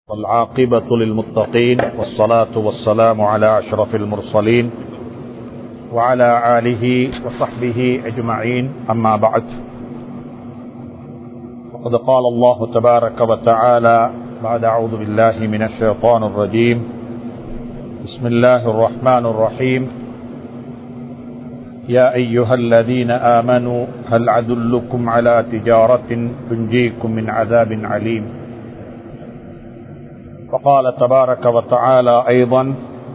والعاقبة للمتقين والصلاة والسلام على أشرف المرسلين وعلى آله وصحبه أجمعين أما بعد فقد قال الله تبارك وتعالى بعد أعوذ بالله من الشيطان الرجيم بسم الله الرحمن الرحيم يا أيها الذين آمنوا هل أدلكم على تجارة تنجيكم من عذاب عليم وقال تبارك وتعالى أيضا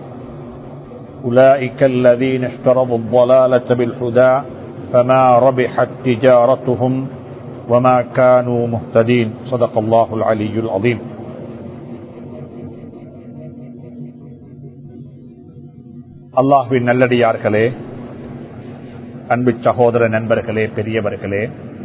أولئك الذين اشتروا الضلالة بالهدى فما ربحت تجارتهم وما كانوا مهتدين صدق الله العلي العظيم அல்லாஹுவின் நல்லடியார்களே அன்பு சகோதர நண்பர்களே பெரியவர்களே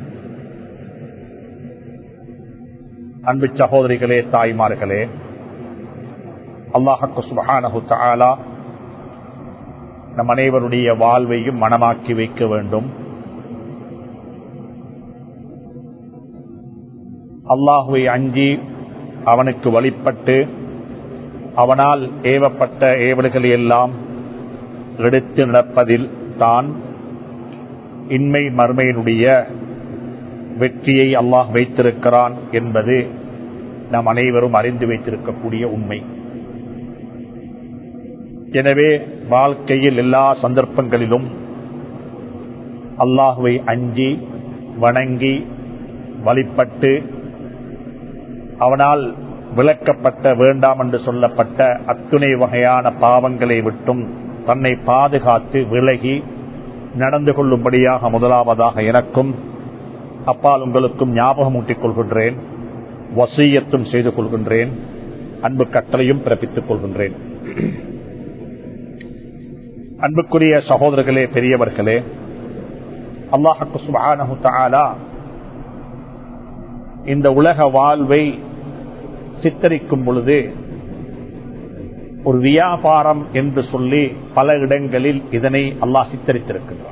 அன்பு சகோதரிகளே தாய்மார்களே அல்லாஹக்கு சுபஹானஹு தாலா நம் அனைவருடைய வாழ்வையும் மனமாக்கி வைக்க வேண்டும் அல்லாஹுவை அஞ்சி அவனுக்கு வழிபட்டு அவனால் ஏவப்பட்ட ஏவல்களை எல்லாம் எடுத்து நடப்பதில் தான் இன்மை மர்மையினுடைய வெற்றியை அல்லாஹ் வைத்திருக்கிறான் என்பது நாம் அனைவரும் அறிந்து வைத்திருக்கக்கூடிய உண்மை எனவே வாழ்க்கையில் எல்லா சந்தர்ப்பங்களிலும் அல்லாஹுவை அஞ்சி வணங்கி வழிபட்டு அவனால் விளக்கப்பட்ட வேண்டாம் என்று சொல்லப்பட்ட அத்துணை வகையான பாவங்களை விட்டும் தன்னை பாதுகாத்து விலகி நடந்து கொள்ளும்படியாக முதலாவதாக எனக்கும் அப்பால் உங்களுக்கும் ஞாபகம் ஊட்டிக் கொள்கின்றேன் வசீயத்தும் செய்து கொள்கின்றேன் அன்பு கட்டளையும் பிறப்பித்துக் கொள்கின்றேன் அன்புக்குரிய சகோதரர்களே பெரியவர்களே அல்லாஹக்கு சுபானு தாலா இந்த உலக வாழ்வை சித்தரிக்கும் பொழுது ஒரு வியாபாரம் என்று சொல்லி பல இடங்களில் இதனை அல்லாஹ் சித்தரித்திருக்கின்றார்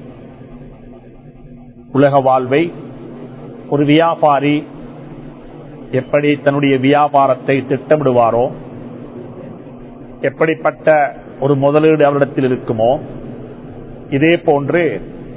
உலக வாழ்வை ஒரு வியாபாரி எப்படி தன்னுடைய வியாபாரத்தை திட்டமிடுவாரோ எப்படிப்பட்ட ஒரு முதலீடு அவரிடத்தில் இருக்குமோ இதே போன்று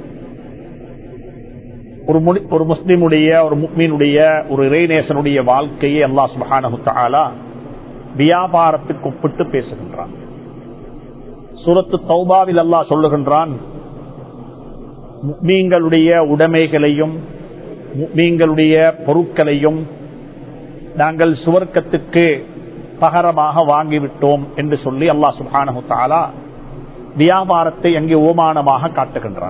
ஒரு ஒரு முஸ்லிமுடைய ஒரு முக்மீனுடைய ஒரு இறைநேசனுடைய வாழ்க்கையை அல்லா சுபஹானஹுத்தாலா வியாபாரத்துக்கு ஒப்பிட்டு பேசுகின்றான் சூரத்து தௌபாவில் அல்லா சொல்லுகின்றான் மீங்களுடைய உடைமைகளையும் மீங்களுடைய பொருட்களையும் நாங்கள் சுவர்க்கத்துக்கு பகரமாக வாங்கிவிட்டோம் என்று சொல்லி அல்லா சுபானு தாலா வியாபாரத்தை அங்கே ஓமானமாக காட்டுகின்றான்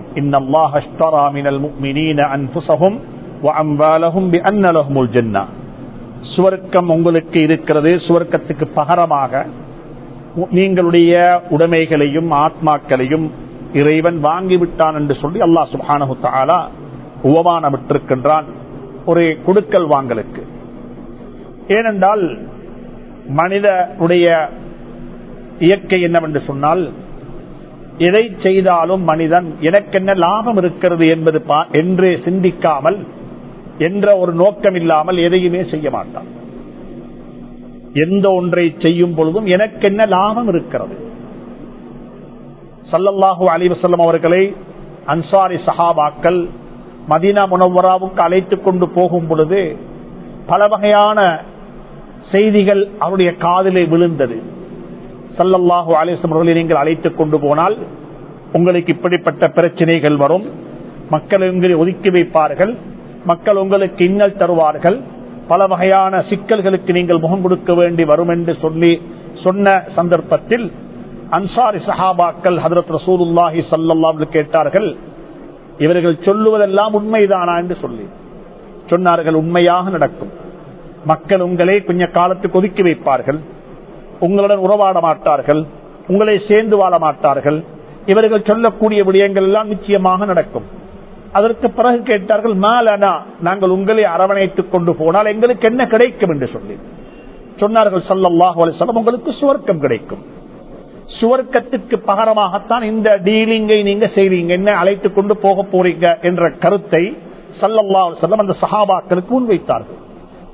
சுவர்க்கம் உங்களுக்கு இருக்கிறது சுவர்க்கத்துக்கு பகரமாக நீங்களுடைய உடைமைகளையும் ஆத்மாக்களையும் இறைவன் வாங்கிவிட்டான் என்று சொல்லி அல்லா சுபானு தாலா உபமானம் விட்டிருக்கின்றான் ஒரு கொடுக்கல் வாங்கலுக்கு ஏனென்றால் மனிதனுடைய இயற்கை என்னவென்று சொன்னால் எதை செய்தாலும் மனிதன் எனக்கென்ன லாபம் இருக்கிறது என்பது என்று சிந்திக்காமல் என்ற ஒரு நோக்கம் இல்லாமல் எதையுமே செய்ய மாட்டான் எந்த ஒன்றை செய்யும் பொழுதும் எனக்கென்ன லாபம் இருக்கிறது சல்லல்லாஹு அலிவசல்லம் அவர்களை அன்சாரி சஹாபாக்கள் மதீனா முனவராவுக்கு அழைத்துக் கொண்டு போகும் பொழுது பல வகையான செய்திகள் அவருடைய காதலை விழுந்தது சல்லல்லாஹு அலிஸ்லம் அவர்களை நீங்கள் அழைத்துக் கொண்டு போனால் உங்களுக்கு இப்படிப்பட்ட பிரச்சனைகள் வரும் மக்கள் உங்களை ஒதுக்கி வைப்பார்கள் மக்கள் உங்களுக்கு இன்னல் தருவார்கள் பல வகையான சிக்கல்களுக்கு நீங்கள் முகம் கொடுக்க வேண்டி வரும் என்று சொல்லி சொன்ன சந்தர்ப்பத்தில் அன்சாரி சஹாபாக்கள் ஹதரத் ரசூலுல்லாஹி சல்லல்லா கேட்டார்கள் இவர்கள் சொல்லுவதெல்லாம் உண்மைதானா என்று சொல்லி சொன்னார்கள் உண்மையாக நடக்கும் மக்கள் உங்களை கொஞ்ச காலத்துக்கு ஒதுக்கி வைப்பார்கள் உங்களுடன் உறவாட மாட்டார்கள் உங்களை சேர்ந்து வாழ மாட்டார்கள் இவர்கள் சொல்லக்கூடிய விடயங்கள் எல்லாம் நிச்சயமாக நடக்கும் அதற்கு பிறகு கேட்டார்கள் மாலனா நாங்கள் உங்களை அரவணைத்துக் கொண்டு போனால் எங்களுக்கு என்ன கிடைக்கும் என்று சொல்லி சொன்னார்கள் சல்லாஹ் அலிசல்லம் உங்களுக்கு சுவர்க்கம் கிடைக்கும் சுவர்க்கத்திற்கு பகரமாகத்தான் இந்த டீலிங்கை நீங்க செய்வீங்க என்ன அழைத்துக் கொண்டு போக போறீங்க என்ற கருத்தை சல்லல்லா செல்லம் அந்த சஹாபாக்களுக்கு முன்வைத்தார்கள்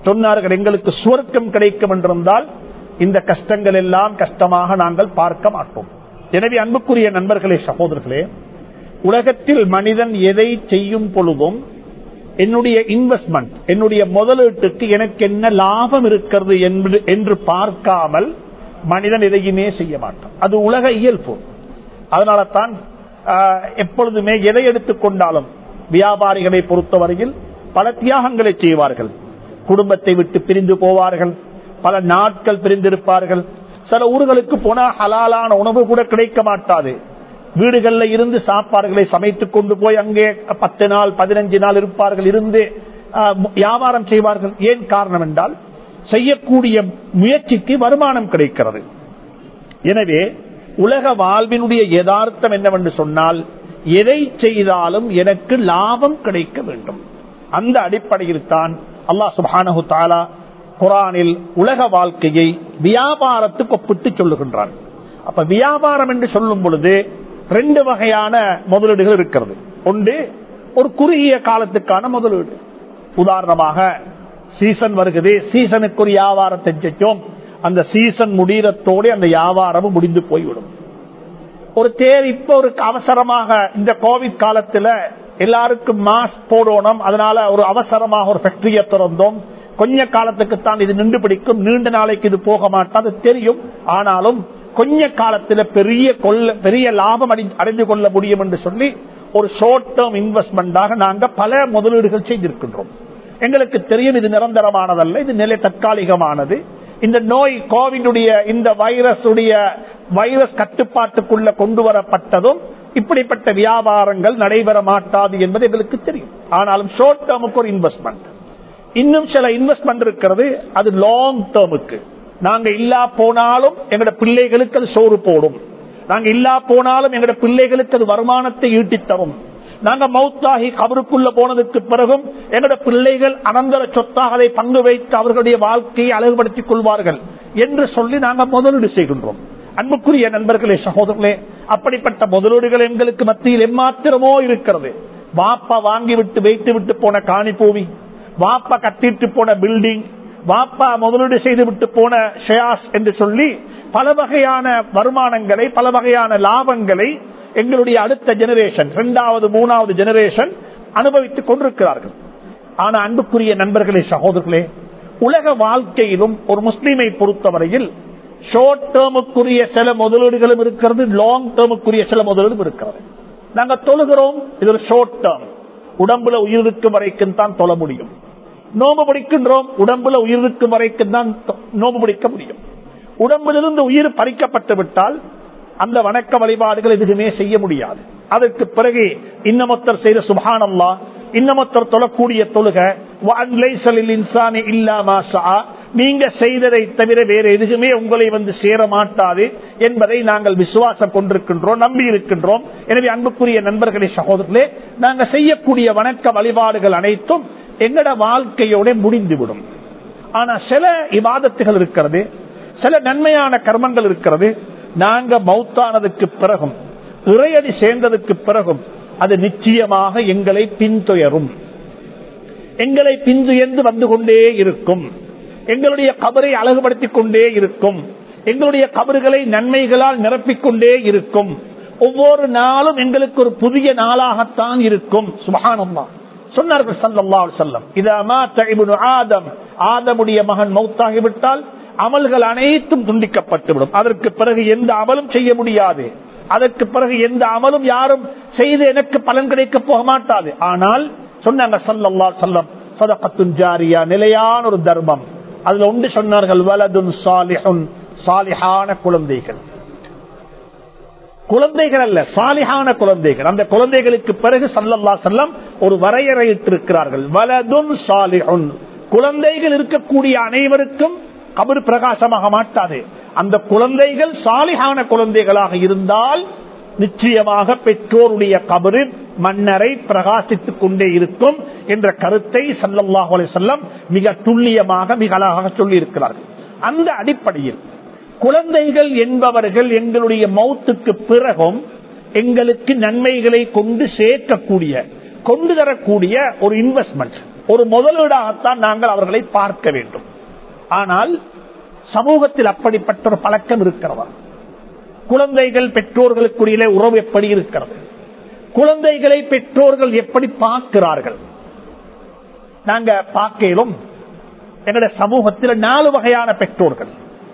சொன்னார்கள் எங்களுக்கு சுவர்க்கம் கிடைக்கும் என்றிருந்தால் இந்த கஷ்டங்கள் எல்லாம் கஷ்டமாக நாங்கள் பார்க்க மாட்டோம் எனவே அன்புக்குரிய நண்பர்களே சகோதரர்களே உலகத்தில் மனிதன் எதை செய்யும் பொழுதும் என்னுடைய இன்வெஸ்ட்மெண்ட் என்னுடைய முதலீட்டுக்கு எனக்கு என்ன லாபம் இருக்கிறது என்று என்று பார்க்காமல் மனிதன் எதையுமே செய்ய மாட்டான் அது உலக இயல்பு அதனால தான் ஆஹ், எப்பொழுதுமே எதை எடுத்துக்கொண்டாலும் வியாபாரிகளை பொறுத்தவரையில் பல தியாகங்களை செய்வார்கள் குடும்பத்தை விட்டு பிரிந்து போவார்கள் பல நாட்கள் பிரிந்திருப்பார்கள் சில ஊர்களுக்கு போனா ஹலாலான உணவு கூட கிடைக்க மாட்டாது வீடுகள்ல இருந்து சாப்பாடுகளை சமைத்துக் கொண்டு போய் அங்கே பத்து நாள் பதினஞ்சு நாள் இருப்பார்கள் இருந்து ஆஹ், வியாபாரம் செய்வார்கள் ஏன் காரணம் என்றால் செய்யக்கூடிய முயற்சிக்கு வருமானம் கிடைக்கிறது எனவே உலக வாழ்வினுடைய யதார்த்தம் என்னவென்று சொன்னால் எதை செய்தாலும் எனக்கு லாபம் கிடைக்க வேண்டும் அந்த அடிப்படையில் தான் அல்லாஹ் சுபானு தாலா குரானில் உலக வாழ்க்கையை வியாபாரத்துக்கு ஒப்பிட்டு சொல்லுகின்றான் அப்ப வியாபாரம் என்று சொல்லும் பொழுது ரெண்டு வகையான முதலீடுகள் இருக்கிறது ஒன்று ஒரு குறுகிய காலத்துக்கான முதலீடு உதாரணமாக சீசன் வருகிறது சீசனுக்கு ஒரு வியாபாரத்தை செஞ்சோம் அந்த சீசன் முடிகிறத்தோடு அந்த வியாபாரமும் முடிந்து போய்விடும் ஒரு தேர் இப்ப ஒரு அவசரமாக இந்த கோவிட் காலத்துல எல்லாருக்கும் மாஸ்க் போடணும் அதனால ஒரு அவசரமாக ஒரு ஃபேக்டரியை திறந்தோம் கொஞ்ச காலத்துக்கு தான் இது நின்று பிடிக்கும் நீண்ட நாளைக்கு இது போக மாட்டாது தெரியும் ஆனாலும் கொஞ்ச காலத்துல பெரிய கொள்ள பெரிய லாபம் அடை- அடைந்து கொள்ள முடியும் என்று சொல்லி ஒரு ஷார்ட் டேர்ம் இன்வெஸ்ட்மெண்டாக நாங்க பல முதலீடுகள் செய்திருக்கின்றோம் எங்களுக்கு தெரியும் இது நிரந்தரமானதல்ல இது நிலை தற்காலிகமானது இந்த நோய் கோவிடுடைய இந்த வைரஸ் உடைய வைரஸ் கட்டுப்பாட்டுக்குள்ள கொண்டு வரப்பட்டதும் இப்படிப்பட்ட வியாபாரங்கள் நடைபெற மாட்டாது என்பது எங்களுக்கு தெரியும் ஆனாலும் ஷார்ட் டேர்முக்கு ஒரு இன்வெஸ்ட்மெண்ட் இன்னும் சில இன்வெஸ்ட்மெண்ட் இருக்கிறது அது லாங் டேர்முக்கு நாங்க இல்லா போனாலும் எங்கட பிள்ளைகளுக்கு அது சோறு போடும் நாங்க இல்லா போனாலும் எங்கட பிள்ளைகளுக்கு அது வருமானத்தை ஈட்டித் தரும் நாங்க மௌத்தாகி கபருக்குள்ள போனதுக்கு பிறகும் எங்கட பிள்ளைகள் அனந்தர சொத்தாக அதை பங்கு வைத்து அவர்களுடைய வாழ்க்கையை அழகுபடுத்திக் கொள்வார்கள் என்று சொல்லி நாங்க முதலீடு செய்கின்றோம் அன்புக்குரிய நண்பர்களே சகோதரர்களே அப்படிப்பட்ட முதலீடுகள் எங்களுக்கு மத்தியில் எம்மாத்திரமோ இருக்கிறது வாப்பா வாங்கி விட்டு வைத்து விட்டு போன காணி பூமி வாப்பா கட்டிட்டு போன பில்டிங் வாப்பா முதலீடு செய்து விட்டு போன ஷேயாஸ் என்று சொல்லி பல வகையான வருமானங்களை பல வகையான லாபங்களை எங்களுடைய அடுத்த ஜெனரேஷன் இரண்டாவது மூணாவது ஜெனரேஷன் அனுபவித்துக் கொண்டிருக்கிறார்கள் ஆனா அன்புக்குரிய நண்பர்களே சகோதரர்களே உலக வாழ்க்கையிலும் ஒரு முஸ்லீமை பொறுத்தவரையில் ஷார்ட் டேர்முக்குரிய சில முதலீடுகளும் இருக்கிறது லாங் டேர்முக்குரிய சில முதலீடும் இருக்கிறது நாங்க தொழுகிறோம் இது ஒரு ஷார்ட் டேர்ம் உடம்புல உயிர் இருக்கும் வரைக்கும் தான் தொழ முடியும் நோம்பு பிடிக்கின்றோம் உடம்புல உயிர் இருக்கும் வரைக்கும் தான் தொ- நோம்பு பிடிக்க முடியும் உடம்பிலிருந்து உயிர் பறிக்கப்பட்டு விட்டால் அந்த வணக்க வழிபாடுகள் எதுவுமே செய்ய முடியாது அதற்கு பிறகு இன்னமொத்தர் செய்த சுபானல்லா இன்னமொத்தர் தொழக்கூடிய தொழுக வஅன் லைஸ லில் இன்சானி இல்லா மா ஸஆ. நீங்க செய்ததை தவிர வேற எதுவுமே உங்களை வந்து சேர மாட்டாது என்பதை நாங்கள் விசுவாசம் கொண்டிருக்கின்றோம் நம்பி இருக்கின்றோம் எனவே அன்புக்குரிய நண்பர்களே சகோதரர்களே நாங்க செய்யக்கூடிய வணக்க வழிபாடுகள் அனைத்தும் எங்கட வாழ்க்கையோட முடிந்துவிடும் ஆனா சில இபாதத்துகள் இருக்கிறது சில நன்மையான கர்மங்கள் இருக்கிறது நாங்க மௌத்தானதுக்கு பிறகும் இறையடி சேர்ந்ததுக்கு பிறகும் அது நிச்சயமாக எங்களை பின்துயரும் எங்களை பின்துயர்ந்து வந்து கொண்டே இருக்கும் எங்களுடைய கபரை அழகுபடுத்திக் கொண்டே இருக்கும் எங்களுடைய கபறுகளை நன்மைகளால் நிரப்பிக் கொண்டே இருக்கும் ஒவ்வொரு நாளும் எங்களுக்கு ஒரு புதிய நாளாகத்தான் இருக்கும் சுபஹானல்லாஹ் சொன்னார்கள் ஸல்லல்லாஹு அலைஹி வஸல்லம் இதா மாத இப்னு ஆதம் ஆதமுடைய மகன் மௌத்தாகிவிட்டால் அமல்கள் அனைத்தும் துண்டிக்கப்பட்டுவிடும் அதற்கு பிறகு எந்த அமலும் செய்ய முடியாது அதற்கு பிறகு எந்த அமலும் யாரும் செய்து எனக்கு பலன் கிடைக்க போக மாட்டாது ஆனால் சொன்னாங்க ஸல்லல்லாஹு அலைஹி வஸல்லம் சதகத்துன் ஜாரியா நிலையான ஒரு தர்மம் அதுல ஒன்று சொன்னார்கள் வலதுன் சாலிஹுன் சாலிஹான குழந்தைகள் குழந்தைகள் அல்ல சாலிஹான குழந்தைகள் அந்த குழந்தைகளுக்கு பிறகு சல்லல்லா செல்லம் ஒரு வரையறையிட்டிருக்கிறார்கள் வலதுன் சாலிஹுன் குழந்தைகள் இருக்கக்கூடிய அனைவருக்கும் கபர் பிரகாசமாக மாட்டாது அந்த குழந்தைகள் சாலிஹான குழந்தைகளாக இருந்தால் நிச்சயமாக பெற்றோருடைய கபரு மன்னரை பிரகாசித்துக் கொண்டே இருக்கும் என்ற கருத்தை சல்லல்லாஹு அலைஹி வஸல்லம் மிக துல்லியமாக மிக அழகாக சொல்லி இருக்கிறார்கள் அந்த அடிப்படையில் குழந்தைகள் என்பவர்கள் எங்களுடைய மௌத்துக்கு பிறகும் எங்களுக்கு நன்மைகளை கொண்டு சேர்க்கக்கூடிய கொண்டு தரக்கூடிய ஒரு இன்வெஸ்ட்மெண்ட் ஒரு முதலீடாகத்தான் நாங்கள் அவர்களை பார்க்க வேண்டும் ஆனால் சமூகத்தில் அப்படிப்பட்ட ஒரு பழக்கம் இருக்கிறதா குழந்தைகள் பெற்றோர்களுக்குரிய உறவு எப்படி இருக்கிறது குழந்தைகளை பெற்றோர்கள் எப்படி பார்க்கிறார்கள் நாங்க பார்க்கலும் எங்களுடைய சமூகத்தில் நாலு வகையான பெற்றோர்கள்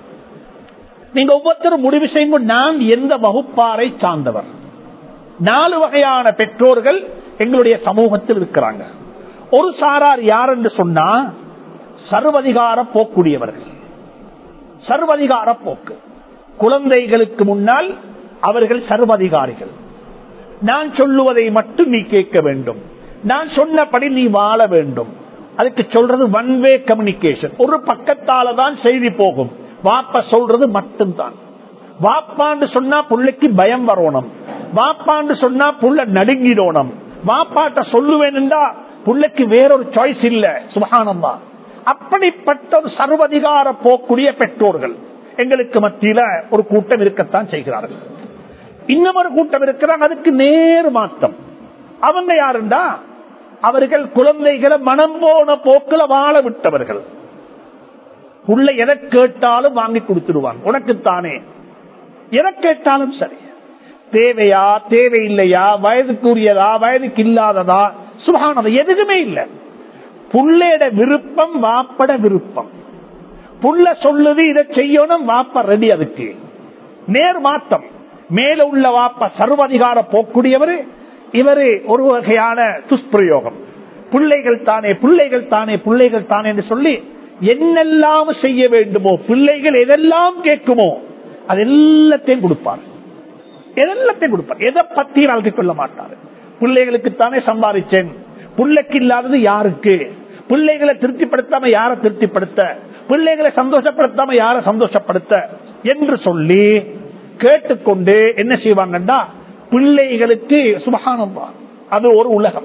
நீங்க ஒவ்வொருத்தரும் முடிவு செய்யுங்க நான் எந்த வகுப்பாரை சார்ந்தவர் நாலு வகையான பெற்றோர்கள் எங்களுடைய சமூகத்தில் இருக்கிறாங்க ஒரு சாரார் யார் என்று சொன்னா சர்வதிகார போக்குடையவர்கள் சர்வதிகார போக்கு குழந்தைகளுக்கு முன்னால் அவர்கள் சர்வதிகாரிகள் நான் சொல்லுவதை மட்டும் நீ கேட்க வேண்டும் நான் சொன்னபடி நீ வாழ வேண்டும் அதுக்கு சொல்றது ஒன் வே கம்யூனிகேஷன் ஒரு பக்கத்தால தான் செய்தி போகும் வாப்ப சொல்றது மட்டும்தான் வாப்பாண்டு சொன்னா புள்ளைக்கு பயம் வரணும் வாப்பாண்டு சொன்னா புள்ள நடுங்கிடணும் வாப்பாட்ட சொல்லுவேன்டா புள்ளைக்கு வேறொரு சாய்ஸ் இல்ல சுபகானந்தா அப்படிப்பட்ட ஒரு சர்வதிகார போக்கூடிய பெற்றோர்கள் எங்களுக்கு மத்தியில ஒரு கூட்டம் இருக்கத்தான் செய்கிறார்கள் இன்னும் ஒரு கூட்டம் இருக்கிறாங்க அதுக்கு நேர் மாற்றம் அவங்க யாருண்டா அவர்கள் குழந்தைகளை மனம் போன போக்குல வாழ விட்டவர்கள் உள்ள எதை கேட்டாலும் வாங்கி கொடுத்துடுவாங்க உனக்குத்தானே எதை கேட்டாலும் சரி தேவையா தேவையில்லையா வயதுக்குரியதா வயதுக்கு இல்லாததா சுகானது எதுவுமே இல்லை புள்ளையோட விருப்பம் வாப்பட விருப்பம் புள்ள சொல்லுது இதை செய்யணும் வாப்ப ரெடி அதுக்கு நேர் மாற்றம் மேல உள்ள வாப்ப சர்வதிகார போக்கூடியவரு இவரு ஒரு வகையான துஷ்பிரயோகம் பிள்ளைகள் தானே பிள்ளைகள் தானே பிள்ளைகள் தானே என்று சொல்லி என்னெல்லாம் செய்ய வேண்டுமோ பிள்ளைகள் எதெல்லாம் கேட்குமோ அது எல்லாத்தையும் கொடுப்பார் எதெல்லாத்தையும் கொடுப்பார் எதை பத்தி வாழ்க்கை கொள்ள மாட்டார் பிள்ளைகளுக்கு தானே சம்பாதிச்சேன் பிள்ளைக்கு இல்லாதது யாருக்கு பிள்ளைகளை திருப்திப்படுத்தாம யாரை திருப்திப்படுத்த பிள்ளைகளை சந்தோஷப்படுத்தாம யாரை சந்தோஷப்படுத்த என்று சொல்லி கேட்டுக்கொண்டு என்ன செய்வாங்கண்டா பிள்ளைகளுக்கு சுபகானம் அது ஒரு உலகம்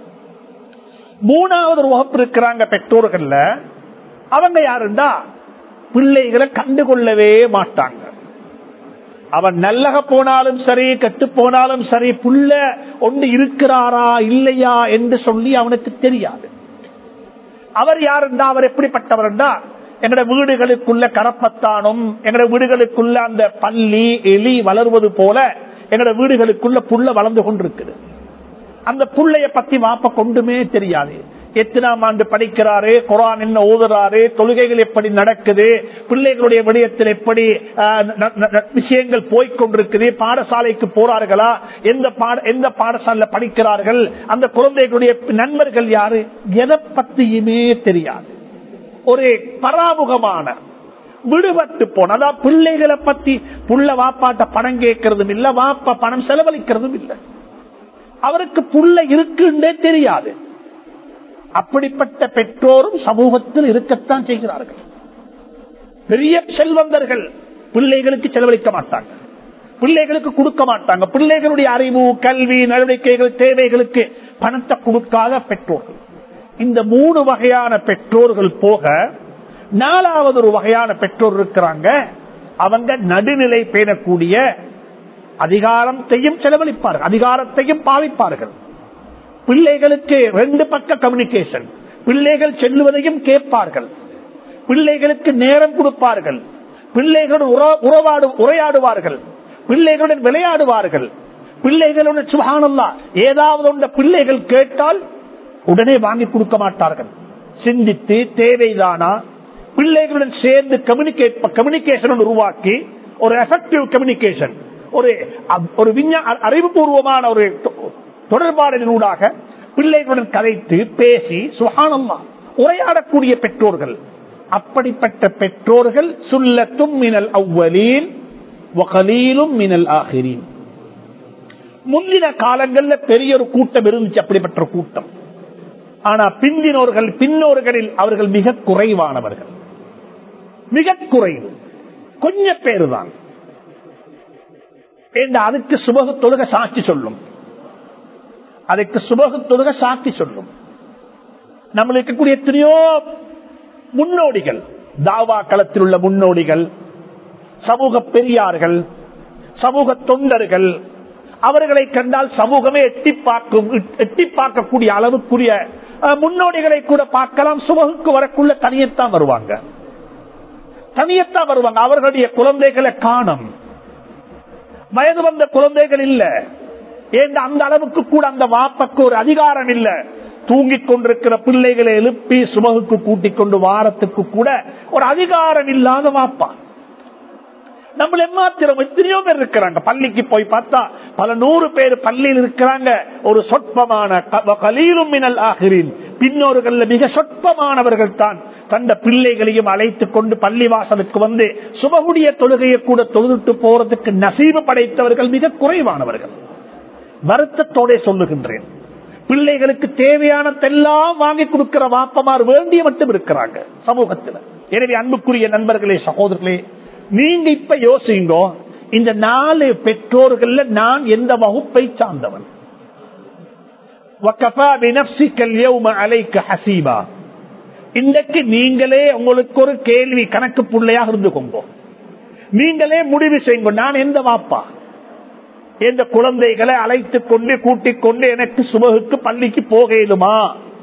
மூணாவது ஒரு வகுப்பு இருக்கிறாங்க பெற்றோர்கள்ல அவங்க யாருண்டா பிள்ளைகளை கண்டுகொள்ளவே மாட்டாங்க அவன் நல்லக போனாலும் சரி கெட்டு போனாலும் சரி புள்ள ஒன்று இருக்கிறாரா இல்லையா என்று சொல்லி அவனுக்கு தெரியாது அவர் யாருண்டா அவர் எப்படிப்பட்டவர்டா எங்கட வீடுகளுக்குள்ள கரப்பத்தானும் எங்கட வீடுகளுக்குள்ள அந்த பள்ளி எலி வளர்வது போல எங்கட வீடுகளுக்குள்ள புள்ள வளர்ந்து கொண்டிருக்குது அந்த புள்ளைய பத்தி வாப்ப கொண்டுமே தெரியாது எத்தனாம் ஆண்டு படிக்கிறாரு குரான் என்ன ஓதுறாரு தொழுகைகள் எப்படி நடக்குது பிள்ளைகளுடைய விடயத்தில் எப்படி விஷயங்கள் போய்கொண்டிருக்குது பாடசாலைக்கு போறார்களா எந்த பாட எந்த பாடசாலையில் படிக்கிறார்கள் அந்த குழந்தைகளுடைய நண்பர்கள் யாரு எதை பத்தியுமே தெரியாது ஒரு பராமுகமான விடுபட்டு போன அதாவது பிள்ளைகளை பத்தி புள்ள வாப்பாட்ட பணம் கேட்கறதும் இல்ல வாப்பா பணம் செலவழிக்கிறதும் இல்லை அவருக்கு புள்ள இருக்குன்னே தெரியாது அப்படிப்பட்ட பெற்றோரும் சமூகத்தில் இருக்கத்தான் செய்கிறார்கள் பெரிய செல்வந்தர்கள் பிள்ளைகளுக்கு செலவழிக்க மாட்டாங்க பிள்ளைகளுக்கு கொடுக்க மாட்டாங்க பிள்ளைகளுடைய அறிவு கல்வி நடவடிக்கைகள் தேவைகளுக்கு பணத்தை கொடுக்காத பெற்றோர்கள் இந்த மூணு வகையான பெற்றோர்கள் போக நாலாவது ஒரு வகையான பெற்றோர் இருக்கிறாங்க அவங்க நடுநிலை பேணக்கூடிய அதிகாரத்தையும் செலவழிப்பார்கள் அதிகாரத்தையும் பாவிப்பார்கள் பிள்ளைகளுக்கு ரெண்டு பக்க கம்யூனிகேஷன் பிள்ளைகள் செல்லுவதையும் கேட்பார்கள் பிள்ளைகளுக்கு நேரம் கொடுப்பார்கள் பிள்ளைகளுடன் உறவாடு உரையாடுவார்கள் பிள்ளைகளுடன் விளையாடுவார்கள் பிள்ளைகளுடன் சுகானல்லா ஏதாவது ஒன்ற பிள்ளைகள் கேட்டால் உடனே வாங்கி கொடுக்க மாட்டார்கள் சிந்தித்து தேவைதானா பிள்ளைகளுடன் சேர்ந்து கம்யூனிகேட் கம்யூனிகேஷன் உருவாக்கி ஒரு எஃபெக்டிவ் கம்யூனிகேஷன் ஒரு ஒரு அறிவுபூர்வமான ஒரு தொடர்பாடலினூடாக பிள்ளைகளுடன் கதைத்து பேசி சுகானம்மா உரையாடக்கூடிய பெற்றோர்கள் அப்படிப்பட்ட பெற்றோர்கள் சுல்லத்தும் மினல் அவ்வலீன் வகலீலும் மினல் ஆகிரீன் முந்தின காலங்கள்ல பெரிய ஒரு கூட்டம் இருந்துச்சு அப்படிப்பட்ட கூட்டம் ஆனா பிந்தினோர்கள் பின்னோர்களில் அவர்கள் மிக குறைவானவர்கள் மிக குறைவு கொஞ்ச பேரு தான் அதுக்கு சுபகு தொழுக சாட்சி சொல்லும் அதுக்கு சுபகு தொழுக சாட்சி சொல்லும் நம்ம இருக்கக்கூடிய எத்தனையோ முன்னோடிகள் தாவா களத்தில் உள்ள முன்னோடிகள் சமூக பெரியார்கள் சமூக தொண்டர்கள் அவர்களை கண்டால் சமூகமே எட்டி பார்க்கும் எட்டி பார்க்கக்கூடிய அளவுக்குரிய அஹ், முன்னோடிகளை கூட பார்க்கலாம் சுபகுக்கு வரக்குள்ள தனியத்தான் வருவாங்க தனியத்தான் வருவாங்க அவர்களுடைய குழந்தைகளை காணும் வயது வந்த குழந்தைகள் இல்ல ஏன் அந்த அளவுக்கு கூட அந்த வாப்பக்கு ஒரு அதிகாரம் இல்ல தூங்கிக் கொண்டிருக்கிற பிள்ளைகளை எழுப்பி சுமகுக்கு கூட்டிக் கொண்டு வாரத்துக்கு கூட ஒரு அதிகாரம் இல்லாத வாப்பா நம்மள எம்மாத்திரம் எத்தனையோ பேர் இருக்கிறாங்க பள்ளிக்கு போய் பார்த்தா பல நூறு பேர் பள்ளியில் இருக்கிறாங்க ஒரு சொற்பமான க- கலீலும் மினல் ஆகிறேன் பின்னோர்கள் மிக சொற்பமானவர்கள் தான் தந்த பிள்ளைகளையும் அழைத்துக் கொண்டு பள்ளி வாசலுக்கு வந்து சுபகுடைய தொழுகையை கூட தொழுதுட்டு போறதுக்கு நசீபு படைத்தவர்கள் மிக குறைவானவர்கள் வருத்தத்தோட சொல்லுகின்றேன் பிள்ளைகளுக்கு தேவையானதெல்லாம் வாங்கி கொடுக்கிற வாப்பமார் வேண்டிய மட்டும் இருக்கிறாங்க சமூகத்தில் எனவே அன்புக்குரிய நண்பர்களே சகோதரர்களே நீங்க இப்ப யோசிங்கோ இந்த நாலு பெற்றோர்கள்ல நான் எந்த வகுப்பை சார்ந்தவன் وَكَفَى بِنَفْسِكَ الْيَوْمَ عَلَيْكَ حَسِيبًا. இன்றைக்கு நீங்களே உங்களுக்கு ஒரு கேள்வி கணக்கு புள்ளையாக இருந்துக்கோங்க நீங்களே முடிவு செய்யுங்க நான் எந்த வாப்பா எந்த குழந்தைகளை அழைத்துக் கொண்டு கூட்டிக் கொண்டு எனக்கு சுபகுக்கு பள்ளிக்கு போக இயலுமா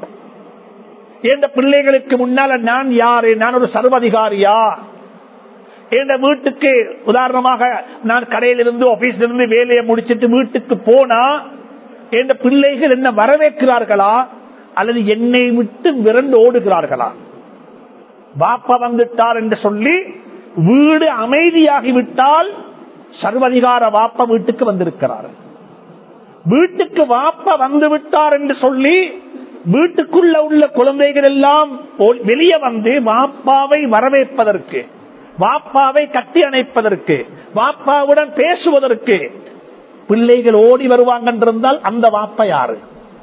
எந்த பிள்ளைகளுக்கு முன்னால நான் யாரு நான் ஒரு சர்வதிகாரியா எந்த வீட்டுக்கு உதாரணமாக நான் கடையிலிருந்து ஆபீஸ்ல இருந்து வேலையை முடிச்சிட்டு வீட்டுக்கு போனா எந்த பிள்ளைகள் என்ன வரவேற்கிறார்களா அல்லது என்னை விட்டு விரண்டு ஓடுகிறார்களா பாப்பா வந்துட்டார் என்று சொல்லி வீடு அமைதியாகிவிட்டால் சர்வதிகார வாப்பா வீட்டுக்கு வந்திருக்கிறார் வீட்டுக்கு வாப்பா வந்து விட்டார் என்று சொல்லி வீட்டுக்குள்ள உள்ள குழந்தைகள் எல்லாம் ஓ- வெளியே வந்து வாப்பாவை வரவேற்பதற்கு வாப்பாவை கட்டி அணைப்பதற்கு வாப்பாவுடன் பேசுவதற்கு பிள்ளைகள் ஓடி வருவாங்க என்றிருந்தால் அந்த வாப்பா யாரு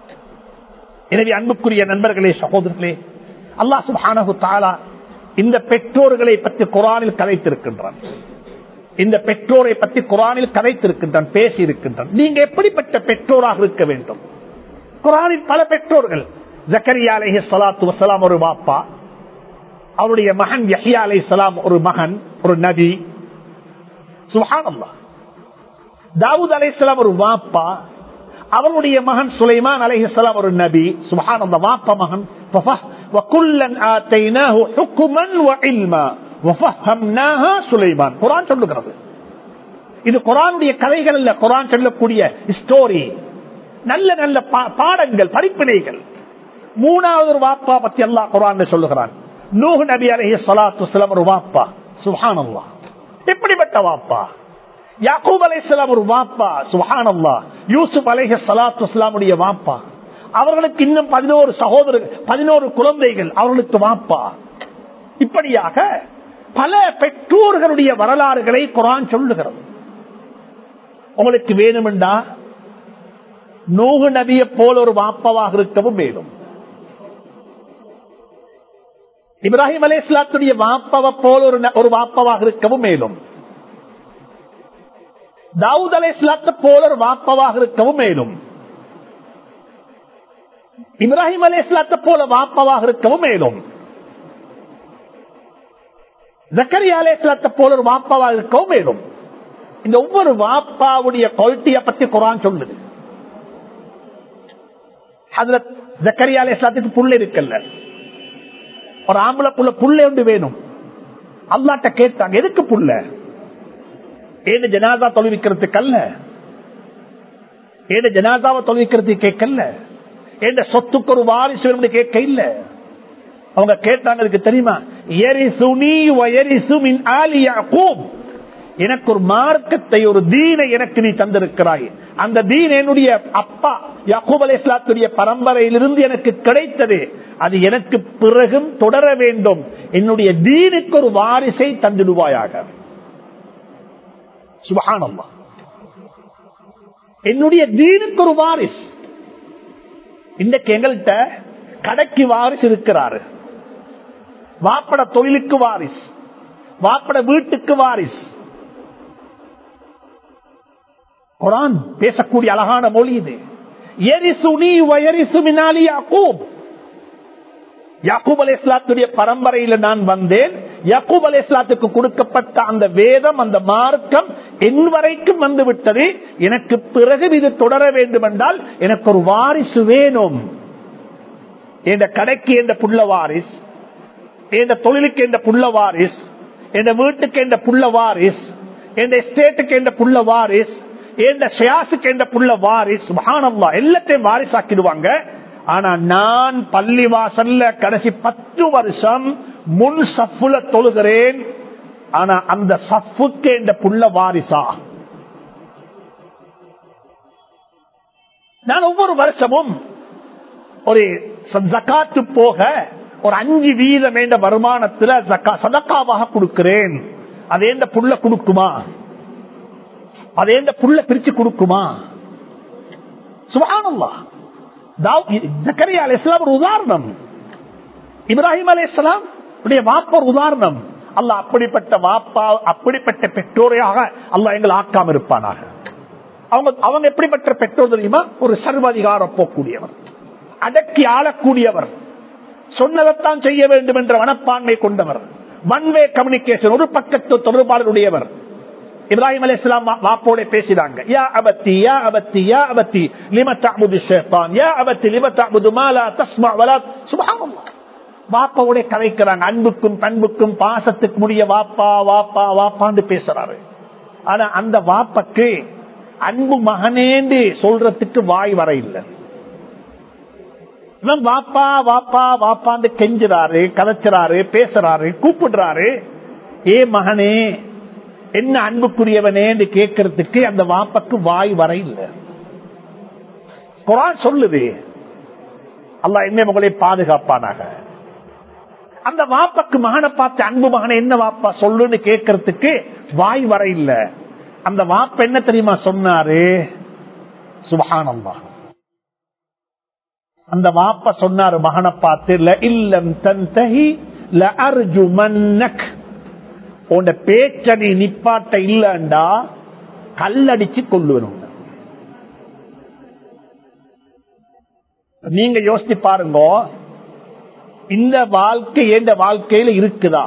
எனவே அன்புக்குரிய நண்பர்களே சகோதரர்களே அல்லாஹ் சுப்ஹானஹு தஆலா இந்த பெற்றோர்களை பற்றி குரானில் கதைத்திருக்கின்றான் இந்த பெற்றோரை பற்றி குரானில் கதைத்திருக்கின்றான் பேசி இருக்கின்றான் நீங்க எப்படிப்பட்ட பெற்றோராக இருக்க வேண்டும் குரானில் பல பெற்றோர்கள் ஜக்கரியா அலைஹி ஸலாத்து வஸலாம் ஒரு பாப்பா அவருடைய மகன் யஹ்யா அலைஹிஸ்ஸலாம் ஒரு மகன் ஒரு நபி சுப்ஹானல்லாஹ் தாவூத் அலைஹிஸ்ஸலாம் ஒரு வாப்பா அவருடைய மகன் சுலைமான் அலைஹிஸ்ஸலாம் ஒரு நபி சுபஹான் அந்த வாப்ப மகன் ففه- وكلا آتيناه حكما وعلما وفهمناها சுலைமான் குர்ஆன் சொல்லுகிறது இது குரானுடைய கதைகள் அல்ல குரான் சொல்லக்கூடிய ஸ்டோரி நல்ல நல்ல பா- பாடங்கள் படிப்பினைகள் மூணாவது ஒரு வாப்பா பத்தி அல்லாஹ் குரான் சொல்லுகிறான் நூஹ் நபி அலைஹி ஸலாத்து வஸலாம் ஒரு வாப்பா சுப்ஹானல்லாஹ் எப்படிப்பட்ட வாப்பா யாக்கூப் அலைஹிஸ்ஸலாம் ஒரு வாப்பா சுப்ஹானல்லாஹ் யூசுப் அலைஹி ஸலாத்து வஸலாமுடைய வாப்பா அவர்களுக்கு இன்னும் பதினோரு சகோதரர்கள் பதினோரு குழந்தைகள் அவர்களுக்கு வாப்பா இப்படியாக பல பெற்றோர்களுடைய வரலாறுகளை குரான் சொல்லுகிறது உங்களுக்கு வேணுமெண்டா நூகு நபியை போல ஒரு வாப்பவாக இருக்கவும் வேணும் இப்ராஹிம் அலே இஸ்லாத்துடைய வாப்பவ போல ஒரு ந- ஒரு வாப்பவாக இருக்கவும் மேலும் தாவூத் அலே இஸ்லாத்தை போல ஒரு வாப்பவாக இருக்கவும் மேலும் இப்ராஹிம் அலே இஸ்லாத்தை போல வாப்பவாக இருக்கவும் மேலும் ஜக்கரியா அலே இஸ்லாத்தை போல ஒரு வாப்பவாக இருக்கவும் மேலும் இந்த ஒவ்வொரு வாப்பாவுடைய குவாலிட்டியை பத்தி குரான் சொல்லுது ஹதரத் ஜக்கரியா அலே இஸ்லாத்துக்கு புள்ள இருக்கல்ல ஒரு ஆம்பளை புள்ள புள்ள ஒன்று வேணும் அல்லாட்ட கேட்டாங்க எதுக்கு புள்ள ஏன்னு ஜனாதா தொழுவிக்கிறதுக்கு அல்ல ஏன்னு ஜனாதாவை தொழுவிக்கிறதுக்கு கேட்கல ஏன் சொத்துக்கு ஒரு வாரிசு வேணும்னு கேட்க இல்ல அவங்க கேட்டாங்க அதுக்கு தெரியுமா எரிசுனி வயரிசு மின் ஆலி யாக்கூப் எனக்கு ஒரு மார்க்கத்தை ஒரு தீனை எனக்கு நீ தந்திருக்கிறாய் அந்த தீன் என்னுடைய அப்பா யாக்கூப் அலை இஸ்லாத்துடைய பரம்பரையிலிருந்து எனக்கு கிடைத்தது அது எனக்கு பிறகும் தொடர வேண்டும் என்னுடைய தீனுக்கு ஒரு வாரிசை தந்திடுவாயாக சுபஹானல்லா என்னுடைய தீனுக்கு ஒரு வாரிஸ் இன்றைக்கு எங்கள்கிட்ட கடைக்கு வாரிசு இருக்கிறாரு வாப்பட தொழிலுக்கு வாரிஸ் வாப்பட வீட்டுக்கு வாரிஸ் குரான் பேசக்கூடிய அழகான மொழி இது எரிசுனி வயரிசு மினாலி யாக்கூப் யாக்கூப் அலை இஸ்லாத்துடைய பரம்பரையில நான் வந்தேன் யாக்கூப் அலை இஸ்லாத்துக்கு கொடுக்கப்பட்ட அந்த வேதம் அந்த மார்க்கம் என் வரைக்கும் வந்து விட்டது எனக்கு பிறகு இது தொடர வேண்டும் என்றால் எனக்கு ஒரு வாரிசு வேணும் என் கடைக்கு எந்த புள்ள வாரிஸ் என் தொழிலுக்கு எந்த புள்ள வாரிஸ் என் வீட்டுக்கு எந்த புள்ள வாரிஸ் என் எஸ்டேட்டுக்கு எந்த புள்ள வாரிஸ் எந்த ஷியாசுக்கு எந்த புள்ள வாரிஸ் மகானல்லா எல்லாத்தையும் வாரிஸ் ஆக்கிடுவாங்க ஆனா நான் பள்ளி வாசல்ல கடைசி பத்து வருஷம் முன் சஃப்புல தொழுகிறேன் ஆனா அந்த சஃப்புக்கு எந்த புள்ள வாரிசா நான் ஒவ்வொரு வருஷமும் ஒரு ஜக்காத்து போக ஒரு அஞ்சு வீதம் வேண்ட வருமானத்துல சதக்காவாக கொடுக்கிறேன் அது எந்த புள்ள கொடுக்குமா அது எந்த புள்ள பிரிச்சு கொடுக்குமா சுபானல்லா ஜக்கரியா அலி இஸ்லாம் ஒரு உதாரணம் இப்ராஹிம் அலி இஸ்லாம் வாப்ப ஒரு உதாரணம் அல்ல அப்படிப்பட்ட வாப்பா அப்படிப்பட்ட பெற்றோரையாக அல்ல எங்களை ஆக்காம இருப்பானாக அவங்க அவங்க எப்படிப்பட்ட பெற்றோர் தெரியுமா ஒரு சர்வாதிகாரம் போக்கூடியவர் அடக்கி ஆளக்கூடியவர் சொன்னதைத்தான் செய்ய வேண்டும் என்ற மனப்பான்மை கொண்டவர் ஒன்வே கம்யூனிகேஷன் ஒரு பக்கத்து தொடர்பாளருடையவர் இப்ராஹிம் அலி இஸ்லாம் வாப்போட பேசினாங்க யா அபத்தி யா அபத்தி யா அபத்தி லிம தஅபுது ஷைத்தான் யா அபத்தி லிம தஅபுது மா லா தஸ்மா வலா சுப்ஹானல்லாஹ் வாப்பாவோட கதைக்கிறாங்க அன்புக்கும் பண்புக்கும் பாசத்துக்கு முடிய வாப்பா வாப்பா வாப்பான்னு பேசுறாரு ஆனா அந்த வாப்பக்கு அன்பு மகனேந்து சொல்றதுக்கு வாய் வர இல்லை இவன் வாப்பா வாப்பா வாப்பான்னு கெஞ்சுறாரு கதைச்சுறாரு பேசுறாரு கூப்பிடுறாரு ஏ மகனே என்ன அன்புக்குரியவனேன்னு கேட்கறதுக்கு அந்த வாப்பக்கு வாய் வர இல்லை குரான் சொல்லுது அல்ல என்ன மகளை பாதுகாப்பானாக அந்த வாப்பக்கு மகனை பார்த்து அன்பு மகனை என்ன வாப்பா சொல்லுன்னு கேட்கறதுக்கு வாய் வர இல்ல அந்த வாப்ப என்ன தெரியுமா சொன்னாரு சுபகானந்தா அந்த வாப்ப சொன்னாரு மகனை பார்த்து இல்லம் தன்தகி அர்ஜு மன்னக் உன் பேச்ச நீ நிப்பாட்ட இல்லண்டா கல்லடிச்சு கொள்ளுவனும் நீங்க யோசிச்சு பாருங்க இந்த வாழ்க்கை எந்த வாழ்க்கையில இருக்குதா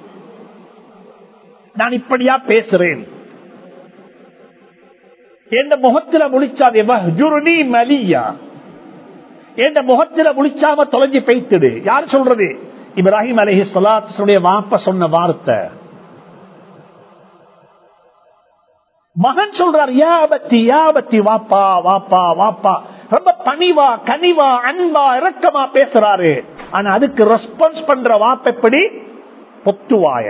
நான் இப்படியா பேசுறேன் எந்த முகத்துல முடிச்சாதே மலியா எந்த முகத்துல முடிச்சாம தொலைஞ்சு பெய்த்துடு யார் சொல்றது இப்ராஹிம் அலஹி சொல்லாத்துடைய வாப்ப சொன்ன வார்த்தை மகன் சொல்றார் யாபத்தி யாபத்தி வாப்பா வாப்பா வாப்பா ரொம்ப பணிவா கனிவா அன்பா இறக்கமா பேசுறாரு ஆனா அதுக்கு ரெஸ்பான்ஸ் பண்ற வாப்ப எப்படி பொத்துவாய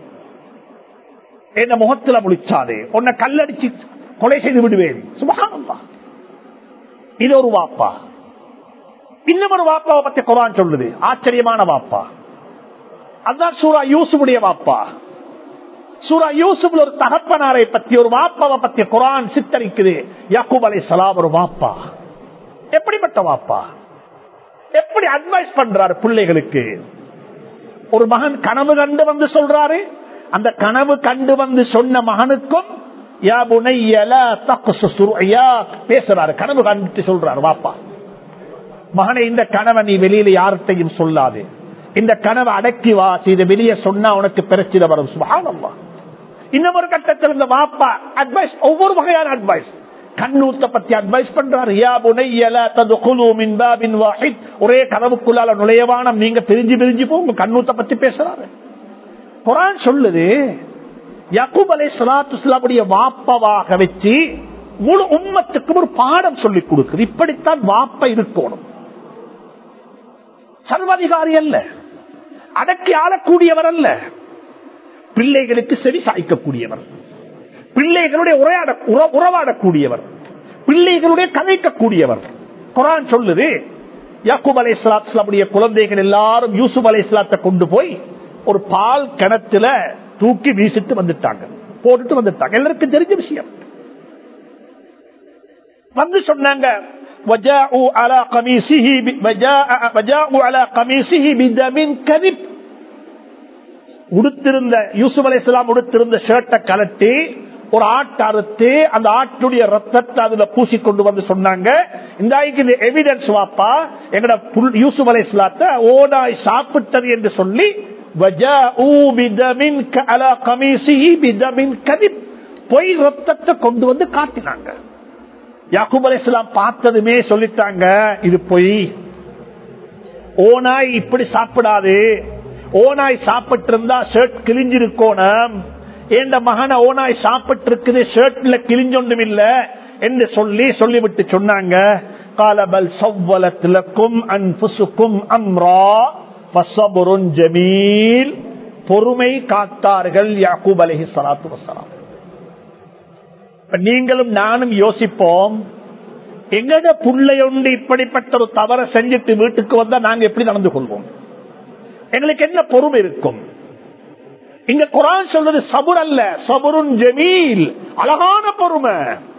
என்ன முகத்துல முடிச்சாதே உன்னை கல்லடிச்சு கொலை செய்து விடுவேன் சுபகானந்தா இது ஒரு வாப்பா இன்னும் ஒரு வாப்பாவை பத்தி குரான் சொல்லுது ஆச்சரியமான வாப்பா அதுதான் சூரா யூசுடைய வாப்பா சூரா யூசுப்ல ஒரு தகப்பனாரை பத்தி ஒரு வாப்பாவை பத்தி குரான் சித்தரிக்குது யாக்கூப் அலை சலாம் ஒரு வாப்பா எப்படிப்பட்ட வாப்பா எப்படி அட்வைஸ் பண்றாரு பிள்ளைகளுக்கு ஒரு மகன் கனவு கண்டு வந்து சொல்றாரு அந்த கனவு கண்டு வந்து சொன்ன மகனுக்கும் பேசுறாரு கனவு கண்டு சொல்றாரு வாப்பா மகனை இந்த கனவை நீ வெளியில யார்கிட்டையும் சொல்லாது இந்த கனவை அடக்கி வாசி இதை வெளியே சொன்னா உனக்கு பிரச்சனை வரும் சுபானம்மா இன்னும் ஒரு கட்டத்தில் இந்த வாப்பா அட்வைஸ் ஒவ்வொரு வகையான அட்வைஸ் கண்ணூத்த பத்தி அட்வைஸ் பண்றாரு ஒரே கதவுக்குள்ளால நுழையவானம் நீங்க பிரிஞ்சு பிரிஞ்சு போங்க கண்ணூத்த பத்தி பேசுறாரு குரான் சொல்லுது யகுப் அலை சலாத்துடைய வாப்பவாக வச்சு முழு உண்மத்துக்கும் ஒரு பாடம் சொல்லிக் கொடுக்குது இப்படித்தான் வாப்ப இருக்கணும் சர்வாதிகாரி அல்ல அடக்கி ஆளக்கூடியவர் அல்ல பிள்ளைகளுக்கு செவி சாய்க்கக்கூடியவர் பிள்ளைகளுடைய உரையாட உறவாடக்கூடியவர் பிள்ளைகளுடைய கதைக்கக்கூடியவர் குரான் சொல்லுது யாக்கூப் அலை இஸ்லாத்துடைய குழந்தைகள் எல்லாரும் யூசுப் அலை இஸ்லாத்தை கொண்டு போய் ஒரு பால் கிணத்துல தூக்கி வீசிட்டு வந்துட்டாங்க போட்டுட்டு வந்துட்டாங்க எல்லாருக்கும் தெரிஞ்ச விஷயம் வந்து சொன்னாங்க وجاءوا على قميصه وجاء وجاءوا على قميصه بدم كذب உடுத்திருந்த யூசுப் அலை இஸ்லாம் உடுத்திருந்த ஷர்ட்டை கலட்டி ஒரு ஆட்டை அறுத்து அந்த ஆட்டுடைய ரத்தத்தை அதுல பூசி கொண்டு வந்து சொன்னாங்க இந்த இது எவிடன்ஸ் வாப்பா எங்கட யூசுப் அலை இஸ்லாத்தை ஓடாய் சாப்பிட்டது என்று சொல்லி பொய் ரத்தத்தை கொண்டு வந்து காட்டினாங்க யாக்கூப் அலி இஸ்லாம் பார்த்ததுமே சொல்லிட்டாங்க இது பொய் ஓனாய் இப்படி சாப்பிடாது ஓனாய் சாப்பிட்டு இருந்தா ஷர்ட் கிழிஞ்சிருக்கோணும் எந்த மகன ஓனாய் சாப்பிட்டு இருக்குது ஷர்ட்ல கிழிஞ்சொன்றும் இல்ல என்று சொல்லி சொல்லிவிட்டு சொன்னாங்க காலபல் சவ்வலத்திலக்கும் அன்புசுக்கும் அம்ரா ஃபஸபுருன் ஜமீல் பொறுமை காத்தார்கள் யாக்கூப் அலஹி சலாத்து வசலாம் நீங்களும் நானும் யோசிப்போம் எங்கட புள்ளையொண்டு இப்படிப்பட்ட ஒரு தவற செஞ்சுட்டு வீட்டுக்கு வந்தா நாங்க எப்படி நடந்து கொள்வோம் எங்களுக்கு என்ன பொறுமை இருக்கும் இங்க குரான் சொல்றது சபுர் அல்ல சபுருன் ஜமீல் அழகான பொறுமை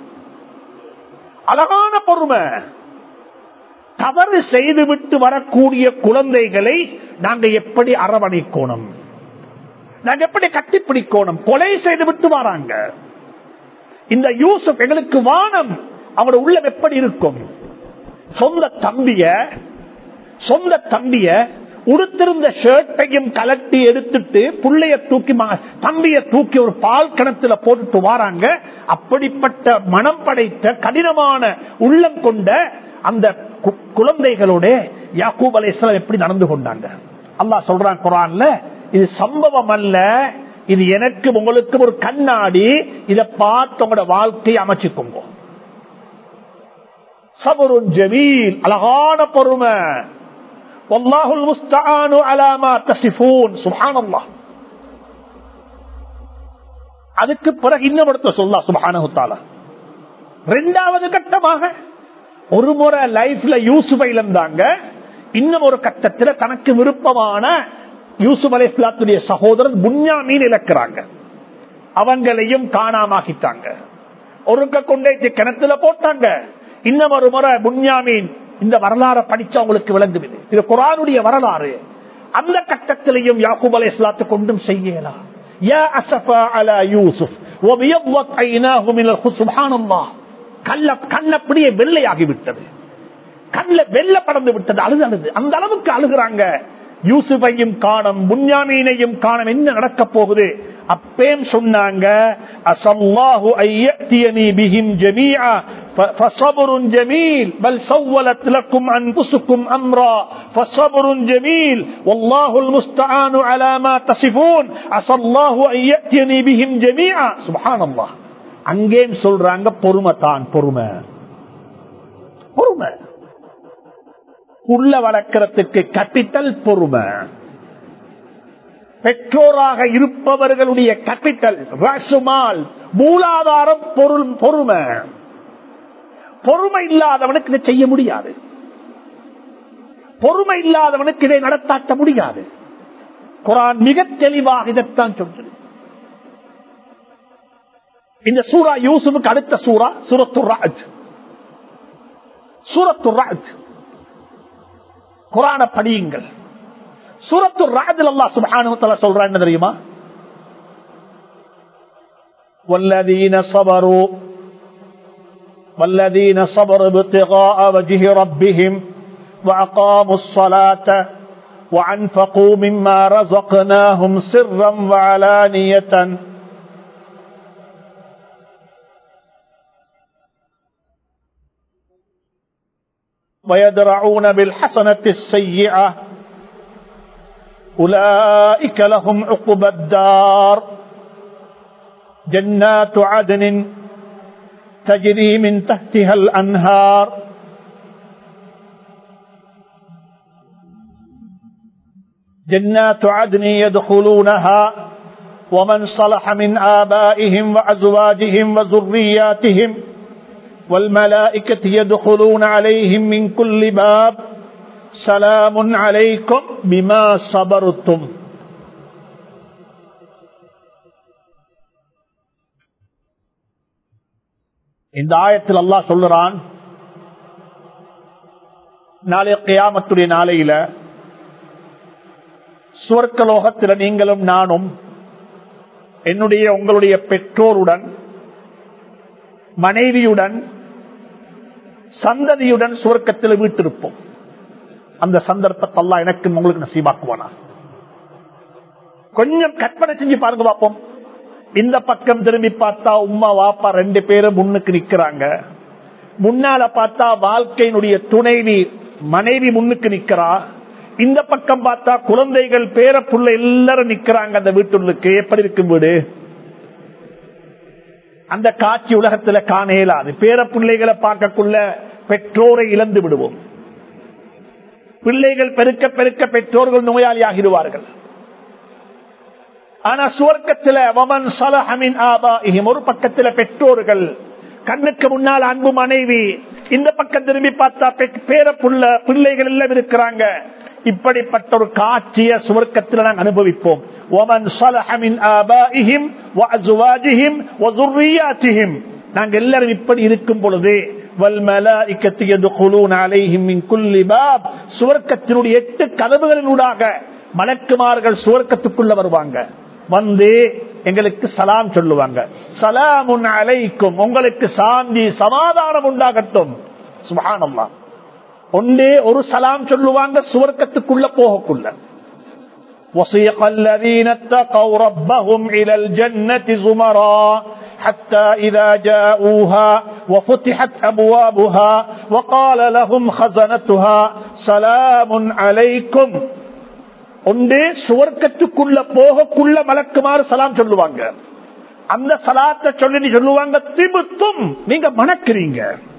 அழகான பொறுமை தவறு செய்துவிட்டு வரக்கூடிய குழந்தைகளை நாங்க எப்படி அரவணைக்கோணும் நாங்க எப்படி கட்டிப்பிடிக்கோணும் கொலை செய்து விட்டு வராங்க இந்த யூசுப் எங்களுக்கு வானம் அவரோட உள்ளம் எப்படி இருக்கும் சொந்த தம்பிய சொந்த தம்பிய உடுத்திருந்த ஷர்ட்டையும் கலட்டி எடுத்துட்டு புள்ளைய தூக்கி தம்பிய தூக்கி ஒரு பால் கிணத்துல போட்டுட்டு வாராங்க அப்படிப்பட்ட மனம் படைத்த கடினமான உள்ளம் கொண்ட அந்த குழந்தைகளோட யாக்கூப் அலையம் எப்படி நடந்து கொண்டாங்க அல்லாஹ் சொல்றான் குரான்ல இது சம்பவம் அல்ல இது எனக்கு உங்களுக்கு ஒரு கண்ணாடி இதை பார்த்து உங்களோட வாழ்க்கையை அமைச்சுக்கோங்க சபருன் ஜமீல் அழகான பொறுமை வல்லாஹுல் முஸ்தஆனு அலா மா தசிஃபூன் சுப்ஹானல்லாஹ் அதுக்கு பிறகு இன்னும் ஒருத்த சொல்லா சுப்ஹானஹு தஆலா இரண்டாவது கட்டமாக ஒரு முறை லைஃப்ல யூசுஃபை இழந்தாங்க இன்னும் ஒரு கட்டத்தில் தனக்கு விருப்பமான யூசுப் அலை இஸ்லாத்துடைய சகோதரர் புன்யாமீன் இழக்கிறாங்க அவங்களையும் காணாமாக்கிட்டாங்க ஒருக்க கொண்டே கிணத்துல போட்டாங்க இன்னும் ஒரு முறை புன்யாமீன் இந்த வரலாறை படிச்சு அவங்களுக்கு விளங்குது இது குரானுடைய வரலாறு அந்த கட்டத்திலையும் யாக்கூப் அலை இஸ்லாத்து கொண்டும் செய்யலாம் يا أسفا على يوسف وبيضت عيناه من الخ- سبحان الله கல்ல கண்ணப்படியே வெள்ளையாகி விட்டது கண்ல வெள்ள படர்ந்து விட்டது அழுது அழுது அந்த அளவுக்கு அழுகிறாங்க யூசுஃபையும் காணும் புன்யாமீனையும் காணும் என்ன நடக்க போகுது அப்பேம் சொன்னாங்க அசல்லாஹு ஐயத்தியனி பிஹிம் ஜமீஆ ஃப- ஃபஸபருன் ஜமீல் பல் சவ்வலத் லக்கும் அன்ஃபுசுக்கும் அம்ரா ஃபஸபருன் ஜமீல் வல்லாஹுல் முஸ்தஆனு அலா மா தஸிஃபூன் அசல்லாஹு ஐயத்தியனி பிஹிம் ஜமீஆ சுப்ஹானல்லாஹ் அங்கேயும் சொல்றாங்க பொறுமை தான் பொறுமை பொறுமை உள்ள வளர்க்கறதுக்கு கேபிட்டல் பொறுமை பெற்றோராக இருப்பவர்களுடைய கேபிட்டல் ராசுமால் மூலாதாரம் பொருள் பொறுமை பொறுமை இல்லாதவனுக்கு இதை செய்ய முடியாது பொறுமை இல்லாதவனுக்கு இதை நடத்தாட்ட முடியாது குரான் மிக தெளிவாக இதைத்தான் சொல்றது இந்த சூரா யூசுஃபுக்கு அடுத்த சூரா சூரத்து ராஜ் சூரத்து ராஜ் குரான படியுங்கள் சூரத்து ராஜில் அல்லா சுபானு சொல்றான் என்ன தெரியுமா والذين صبروا والذين صبروا ابتغاء وجه ربهم وأقاموا الصلاة وأنفقوا مما رزقناهم سرا وعلانية ويدرعون بالحسنة السيئة أولئك لهم عقبى الدار جنات عدن تجري من تحتها الأنهار جنات عدن يدخلونها ومن صلح من آبائهم وأزواجهم وذرياتهم والملائكة يدخلون عليهم من كل باب سلام عليكم بما صبرتم இந்த ஆயத்தில் அல்லாஹ் சொல்லுறான் நாளைய கியாமத்துடைய நாளையில சுவர்க்கலோகத்தில் நீங்களும் நானும் என்னுடைய உங்களுடைய பெற்றோருடன் மனைவியுடன் சந்ததியுடன் சுவர்க்கத்தில் வீட்டிருப்போம் அந்த சந்தர்ப்பத்தெல்லாம் எனக்கு உங்களுக்கு நசீபாக்குவானா கொஞ்சம் கற்பனை செஞ்சு பாருங்க பார்ப்போம் இந்த பக்கம் திரும்பி பார்த்தா உமா வாப்பா ரெண்டு பேரும் முன்னுக்கு நிக்கிறாங்க முன்னால பார்த்தா வாழ்க்கையினுடைய துணைவி மனைவி முன்னுக்கு நிக்கிறா இந்த பக்கம் பார்த்தா குழந்தைகள் பேர புள்ள எல்லாரும் நிக்கிறாங்க அந்த வீட்டுள்ளுக்கு எப்படி இருக்கும் வீடு அந்த காட்சி உலகத்துல காண இயலாது பேர பிள்ளைகளை பார்க்கக்குள்ள பெற்றோரை இழந்து விடுவோம் பிள்ளைகள் பெருக்க பெருக்க பெற்றோர்கள் நோயாளியாகிடுவார்கள் ஆனா சுவர்க்கத்தில் வமன் சலஹமின் ஆபாஇஹிம் ஒரு பக்கத்துல பெற்றோர்கள் கண்ணுக்கு முன்னால் அன்பு மனைவி இந்த பக்கம் திரும்பி பார்த்தா பெ- பேர புள்ள பிள்ளைகள் எல்லாம் இருக்கிறாங்க இப்படிப்பட்ட ஒரு காட்சிய சுவர்க்கத்தில் நாங்கள் அனுபவிப்போம் وَمَنْ صَلَحَ مِنْ آبَائِهِمْ وَأَزْوَاجِهِمْ وَذُرِّيَّاتِهِمْ நாங்கள் எல்லாரும் இப்படி இருக்கும் பொழுது وَالْمَلَائِكَةُ يَدْخُلُونَ عَلَيْهِمْ مِنْ كُلِّ بَابٍ சுவர்க்கத்தினுடைய எட்டு கதவுகளினூடாக மலக்குமார்கள் சுவர்க்கத்துக்குள்ள வருவாங்க வந்து எங்களுக்கு சலாம் சொல்லுவாங்க சலாமுன் அலைக்கும் உங்களுக்கு சாந்தி சமாதானம் உண்டாகட்டும் சுபஹானல்லாஹ் ஒன்றே ஒரு சலாம் சொல்லுவாங்க சுவர்க்கத்துக்குள்ள போகக்குள்ள وصيق الذين اتقوا ربهم إلى الجنة زمرا حتى إذا جاءوها وفتحت أبوابها وقال لهم خزنتها سلام عليكم ஒன்றே சுவர்க்கத்துக்குள்ள போகக்குள்ள மலக்குமாறு சலாம் சொல்லுவாங்க அந்த சலாத்தை சொல்லி சொல்லுவாங்க திபுத்தும் நீங்க மணக்கிறீங்க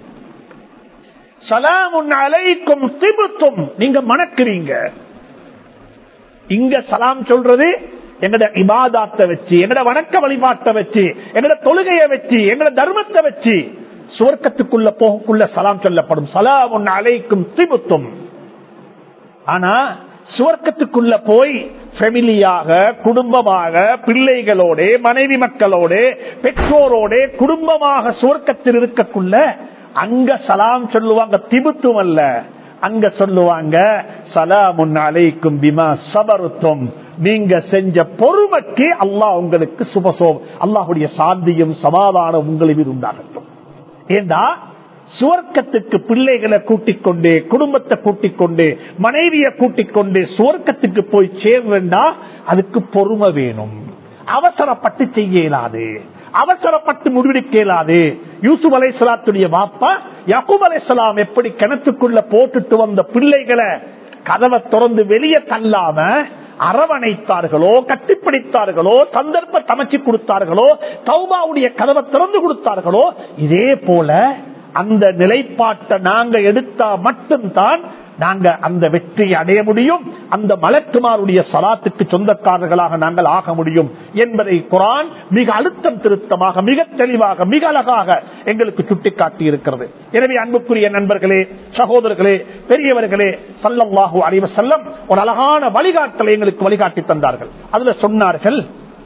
சலாமுன் அலைக்கும் திபுத்தும் நீங்க மணக்கிறீங்க இங்க சலாம் சொல்றது எங்கட இபாதாத்தை வச்சு எங்கட வணக்க வழிபாட்டை வச்சு எங்கட தொழுகையை வச்சு எங்கட தர்மத்தை வச்சு சுவர்க்கத்துக்குள்ள போகக்குள்ள சலாம் சொல்லப்படும் சலாம் அலைக்கும் திபுத்தும் ஆனா சுவர்க்கத்துக்குள்ள போய் ஃபெமிலியாக குடும்பமாக பிள்ளைகளோட மனைவி மக்களோட பெற்றோரோட குடும்பமாக சுவர்க்கத்தில் இருக்கக்குள்ள அங்க சலாம் சொல்லுவாங்க திபுத்தும் அல்ல அங்க சொல்லுவாங்க சலாமுன் அலைக்கும் பிமா சபருத்தும் நீங்க செஞ்ச பொறுமைக்கு அல்லாஹ் உங்களுக்கு சுபசோம் அல்லாஹுடைய சாந்தியும் சமாதானம் உங்களை மீது உண்டாகட்டும் ஏண்டா சுவர்க்கத்துக்கு பிள்ளைகளை கூட்டிக் கொண்டு குடும்பத்தை கூட்டிக் கொண்டு மனைவியை கூட்டிக் கொண்டு சுவர்க்கத்துக்கு போய் சேர்றா அதுக்கு பொறுமை வேணும் அவசரப்பட்டு செய்ய இயலாது அவசரப்பட்டு முடிவெடுக்க இயலாது யூசுப் அலைசலாத்துடைய வாப்பா யகுப் அலைசலாம் எப்படி கிணத்துக்குள்ள போட்டுட்டு வந்த பிள்ளைகளை கதவை திறந்து வெளியே தள்ளாம அரவணைத்தார்களோ கட்டிப்பிடித்தார்களோ சந்தர்ப்ப அமைச்சு கொடுத்தார்களோ தௌபாவுடைய கதவை திறந்து கொடுத்தார்களோ இதே போல அந்த நிலைப்பாட்டை நாங்க எடுத்தா மட்டும்தான் நாங்க அந்த வெற்றியை அடைய முடியும் அந்த மலக்குமாருடைய சலாத்துக்கு சொந்தக்காரர்களாக நாங்கள் ஆக முடியும் என்பதை குரான் மிக அழுத்தம் திருத்தமாக மிக தெளிவாக மிக அழகாக எங்களுக்கு சுட்டிக்காட்டி இருக்கிறது எனவே அன்புக்குரிய நண்பர்களே சகோதரர்களே பெரியவர்களே சல்லல்லாஹு அலைவ செல்லம் ஒரு அழகான வழிகாட்டலை எங்களுக்கு வழிகாட்டி தந்தார்கள் அதுல சொன்னார்கள்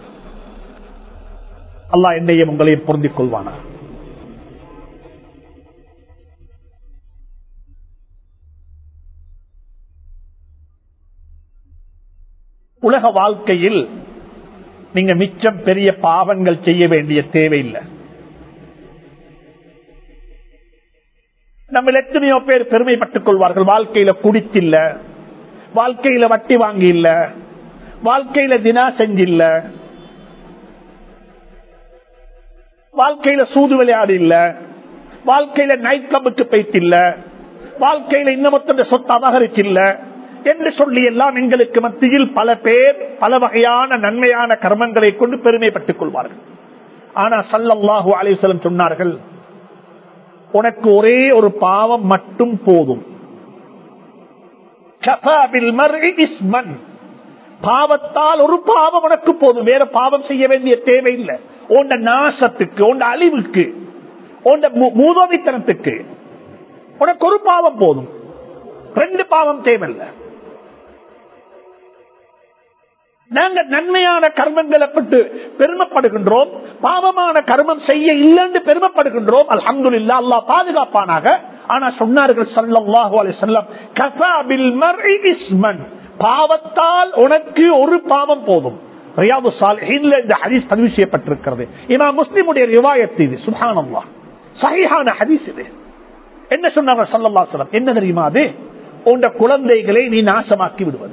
அல்லாஹ் என்னையும் உங்களையும் பொருந்திக் கொள்வானா உலக வாழ்க்கையில் நீங்க மிச்சம் பெரிய பாவங்கள் செய்ய வேண்டிய தேவையில்லை நம்ம எத்தனையோ பேர் பெருமைப்பட்டுக் கொள்வார்கள் வாழ்க்கையில குடித்தில்ல வாழ்க்கையில வட்டி வாங்கி இல்ல வாழ்க்கையில தினா செஞ்சில்ல வாழ்க்கையில சூது விளையாடு இல்ல வாழ்க்கையில நைட் கிளப்புக்கு போயிட்டு இல்ல வாழ்க்கையில இன்னமொத்த சொத்து அபகரிச்சு இல்ல என்று சொல்லி எல்லாம் எங்களுக்கு மத்தியில் பல பேர் பல வகையான நன்மையான கர்மங்களை கொண்டு பெருமைப்பட்டுக் கொள்வார்கள் ஆனா சல்லல்லாஹு அலிசலம் சொன்னார்கள் உனக்கு ஒரே ஒரு பாவம் மட்டும் போதும் பாவத்தால் ஒரு பாவம் உனக்கு போதும் வேற பாவம் செய்ய வேண்டிய தேவையில்லை உண்ட நாசத்துக்கு உண்ட அழிவுக்கு உண்ட மூதோமித்தனத்துக்கு உனக்கு ஒரு பாவம் போதும் ரெண்டு பாவம் தேவையில்லை நாங்க நன்மையான கர்மங்களை பட்டு பெருமைப்படுகின்றோம் பாவமான கர்மம் செய்ய இல்லைன்னு பெருமைப்படுகின்றோம் அல்ஹம்து இல்லா அல்லா பாதுகாப்பானாக ஆனா சொன்னார்கள் சல்லாஹூ அலி சொல்லம் கசாபில் இஸ்மன் பாவத்தால் உனக்கு ஒரு பாவம் போதும் ரியாது சாலிஹின்ல இந்த ஹதீஸ் பதிவு செய்யப்பட்டிருக்கிறது இமா முஸ்லிமுடைய ரிவாயத்து இது சுபானல்லா சஹிஹான ஹதீஸ் இது என்ன சொன்னாங்க சல்லல்லா சொல்லம் என்ன தெரியுமா அது உண்ட குழந்தைகளை நீ நாசமாக்கி விடுவது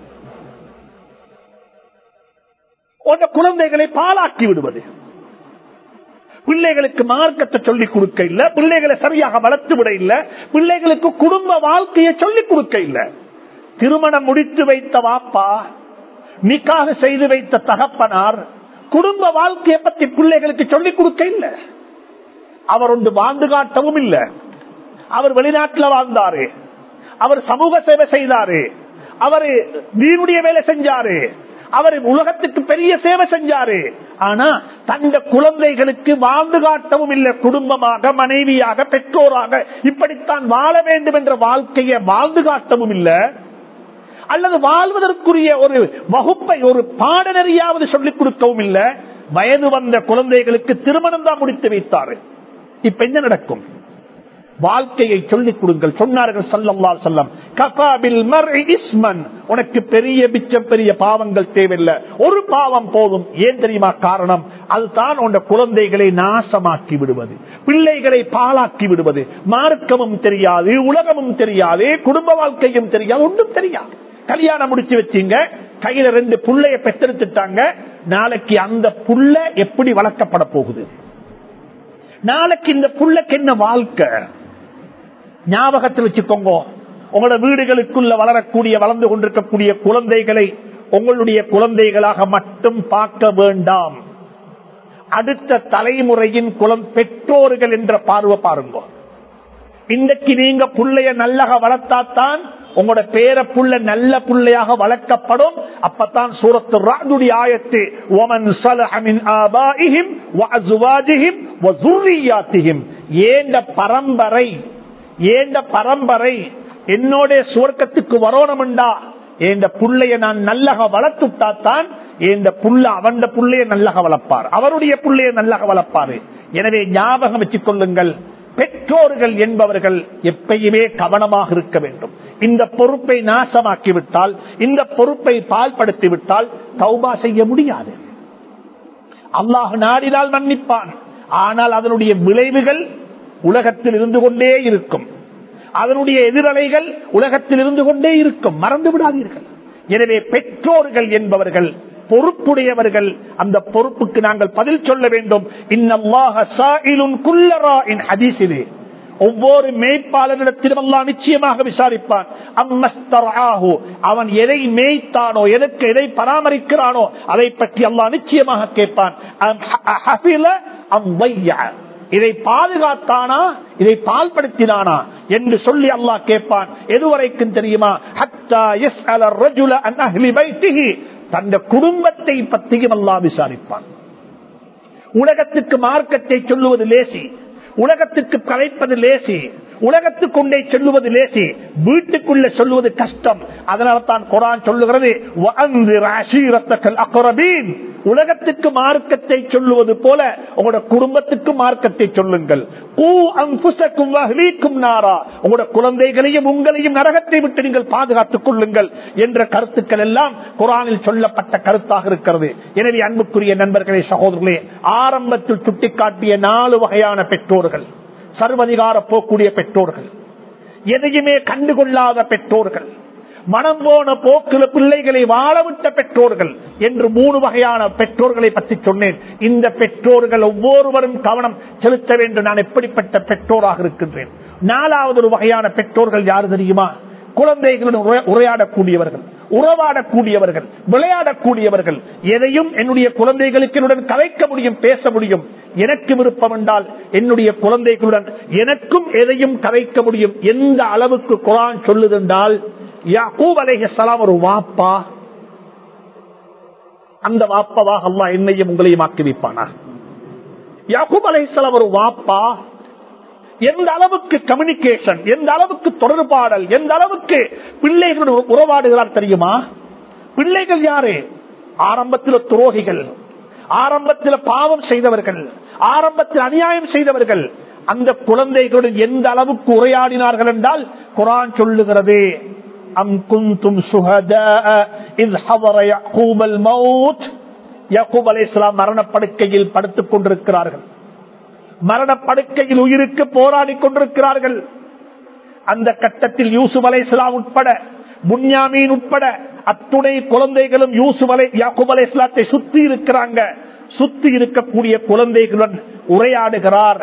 உண்ட குழந்தைகளை பாலாக்கி விடுவது பிள்ளைகளுக்கு மார்க்கத்தை சொல்லிக் கொடுக்க இல்ல பிள்ளைகளை சரியாக வளர்த்து விட இல்ல பிள்ளைகளுக்கு குடும்ப வாழ்க்கையை சொல்லிக் கொடுக்க இல்ல திருமணம் முடித்து வைத்த வாப்பா நிக்காக செய்து வைத்த தகப்பனார் குடும்ப வாழ்க்கையை பத்தி பிள்ளைகளுக்கு சொல்லிக் கொடுக்க இல்லை அவர் ஒன்று வாழ்ந்து காட்டவும் இல்லை அவர் வெளிநாட்டில் வாழ்ந்தாரு அவர் சமூக சேவை செய்தாரு அவர் தீனுடைய வேலை செஞ்சாரு அவர் உலகத்துக்கு பெரிய சேவை செஞ்சாரு ஆனா தந்த குழந்தைகளுக்கு வாழ்ந்து காட்டவும் இல்லை குடும்பமாக மனைவியாக பெற்றோராக இப்படித்தான் வாழ வேண்டும் என்ற வாழ்க்கையை வாழ்ந்து காட்டவும் இல்லை அல்லது வாழ்வதற்குரிய ஒரு வகுப்பை ஒரு பாடநெறியாவது சொல்லிக் கொடுக்கவும் இல்லை வயது வந்த குழந்தைகளுக்கு திருமணம் தான் முடித்து வைத்தாரு இப்ப என்ன நடக்கும் வாழ்க்கையை சொல்லிக் கொடுங்கள் சொன்னார்கள் சல்லல்லா சொல்லம் கபாபில் இஸ்மன் உனக்கு பெரிய பிச்சம் பெரிய பாவங்கள் தேவையில்லை ஒரு பாவம் போதும் ஏன் தெரியுமா காரணம் அதுதான் உன் குழந்தைகளை நாசமாக்கி விடுவது பிள்ளைகளை பாழாக்கி விடுவது மார்க்கமும் தெரியாது உலகமும் தெரியாது குடும்ப வாழ்க்கையும் தெரியாது ஒன்றும் தெரியாது கல்யாணம் முடிச்சு வச்சீங்க கையில ரெண்டு புள்ளைய பெற்றெடுத்துட்டாங்க நாளைக்கு அந்த புள்ள எப்படி வளர்க்கப்பட போகுது நாளைக்கு இந்த புள்ளைக்கு என்ன வாழ்க்கை ஞாபகத்தில் வச்சுக்கோங்க உங்களோட வீடுகளுக்குள்ள வளரக்கூடிய வளர்ந்து கொண்டிருக்கக்கூடிய குழந்தைகளை உங்களுடைய குழந்தைகளாக மட்டும் பார்க்க வேண்டாம் அடுத்த தலைமுறையின் குலம் பெற்றோர்கள் என்ற பார்வை பாருங்க இன்றைக்கு நீங்க புள்ளைய நல்லக வளர்த்தாத்தான் உங்களோட பேர புள்ள நல்ல புள்ளையாக வளர்க்கப்படும் அப்பத்தான் சூரத்து ராஜுடைய ஆயத்து ஒமன் சலஹமின் ஆபாயிஹிம் வஅஸ்வாஜிஹிம் வஸுர்ரியாத்திஹிம் ஏண்ட பரம்பரை ஏண்ட பரம்பரை என்னோட சுவர்க்கத்துக்கு வரணும்டா ஏண்ட புள்ளைய நான் நல்லக வளர்த்துட்டாத்தான் ஏண்ட புள்ள அவண்ட புள்ளைய நல்லக வளர்ப்பார் அவருடைய புள்ளைய நல்லக வளர்ப்பாரு எனவே ஞாபகம் வச்சுக் கொள்ளுங்கள் பெற்றோர்கள் என்பவர்கள் எப்பயுமே கவனமாக இருக்க வேண்டும் இந்த பொறுப்பை நாசமாக்கி விட்டால் இந்த பொறுப்பை பால்படுத்தி விட்டால் தௌபா செய்ய முடியாது அல்லாஹ் நாடினால் மன்னிப்பான் ஆனால் அதனுடைய விளைவுகள் உலகத்தில் இருந்து கொண்டே இருக்கும் அதனுடைய எதிரலைகள் உலகத்தில் இருந்து கொண்டே இருக்கும் மறந்து விடாதீர்கள் எனவே பெற்றோர்கள் என்பவர்கள் பொறுப்புடையவர்கள் அந்த பொறுப்புக்கு நாங்கள் பதில் சொல்ல வேண்டும் இன்னல்லாஹிலே ஒவ்வொரு மேய்ப்பாளரிடத்திலும் அல்லா நிச்சயமாக விசாரிப்பான் அவன் எதை மேய்த்தானோ எதற்கு எதை பராமரிக்கிறானோ அதை பற்றி அல்லா நிச்சயமாக கேட்பான் இதை பாதுகாத்தானா இதை பால்படுத்தினானா என்று சொல்லி அல்லாஹ் கேட்பான் எதுவரைக்கும் தெரியுமா தந்த குடும்பத்தை பற்றியும் அல்லாஹ் விசாரிப்பான் உலகத்துக்கு மார்க்கத்தை சொல்லுவது லேசி உலகத்துக்கு கலைப்பது லேசி உலகத்துக்கு கொண்டே சொல்லுவது லேசி வீட்டுக்குள்ள சொல்லுவது கஷ்டம் அதனால தான் குரான் சொல்லுகிறது உலகத்துக்கு மார்க்கத்தை சொல்லுவது போல உங்களோட குடும்பத்துக்கு மார்க்கத்தை சொல்லுங்கள் நாரா உங்களோட குழந்தைகளையும் உங்களையும் நரகத்தை விட்டு நீங்கள் பாதுகாத்துக் கொள்ளுங்கள் என்ற கருத்துக்கள் எல்லாம் குரானில் சொல்லப்பட்ட கருத்தாக இருக்கிறது எனவே அன்புக்குரிய நண்பர்களே சகோதரர்களே ஆரம்பத்தில் சுட்டிக்காட்டிய நாலு வகையான பெற்றோர்கள் சர்வதிகார போக்கூடிய பெற்றோர்கள் எதையுமே கண்டுகொள்ளாத பெற்றோர்கள் மனம் போன போக்கில பிள்ளைகளை வாழவிட்ட பெற்றோர்கள் என்று மூணு வகையான பெற்றோர்களை பற்றி சொன்னேன் இந்த பெற்றோர்கள் ஒவ்வொருவரும் கவனம் செலுத்த வேண்டும் நான் எப்படிப்பட்ட பெற்றோராக இருக்கின்றேன் நாலாவது ஒரு வகையான பெற்றோர்கள் யாரு தெரியுமா குழந்தைகளுடன் உரையாடக்கூடியவர்கள் உறவாடக்கூடியவர்கள் விளையாடக்கூடியவர்கள் எதையும் என்னுடைய குழந்தைகளுக்கு என்னுடன் கலைக்க முடியும் பேச முடியும் எனக்கு விருப்பம் என்றால் என்னுடைய குழந்தைகளுடன் எனக்கும் எதையும் கலைக்க முடியும் எந்த அளவுக்கு குரான் சொல்லுதென்றால் யாக்கூப் அலைஹலாம் ஒரு வாப்பா அந்த வாப்பவாக அல்லா என்னையும் உங்களையும் ஆக்கி வைப்பானா யாக்கூப் அலைஹலாம் ஒரு வாப்பா எந்த அளவுக்கு கம்யூனிகேஷன் எந்த அளவுக்கு தொடர்பாடல் எந்த அளவுக்கு பிள்ளைகளுடன் உறவாடுகிறார் தெரியுமா பிள்ளைகள் யாரு ஆரம்பத்தில் துரோகிகள் ஆரம்பத்தில் பாவம் செய்தவர்கள் ஆரம்பத்தில் அநியாயம் செய்தவர்கள் அந்த குழந்தைகளுடன் எந்த அளவுக்கு உரையாடினார்கள் என்றால் குரான் சொல்லுகிறது அம் குந்தும் யாக்கூப் அலை இஸ்லாம் மரணப்படுக்கையில் படுத்துக் கொண்டிருக்கிறார்கள் மரணப்படுக்கையில் உயிருக்கு போராடி கொண்டிருக்கிறார்கள் அந்த கட்டத்தில் யூசுப் அலை இஸ்லாம் உட்பட புன்யாமீன் உட்பட அத்துணை குழந்தைகளும் யூசுப் அலை யாக்குப் அலை இஸ்லாத்தை சுத்தி இருக்கிறாங்க சுத்தி இருக்கக்கூடிய குழந்தைகளுடன் உரையாடுகிறார்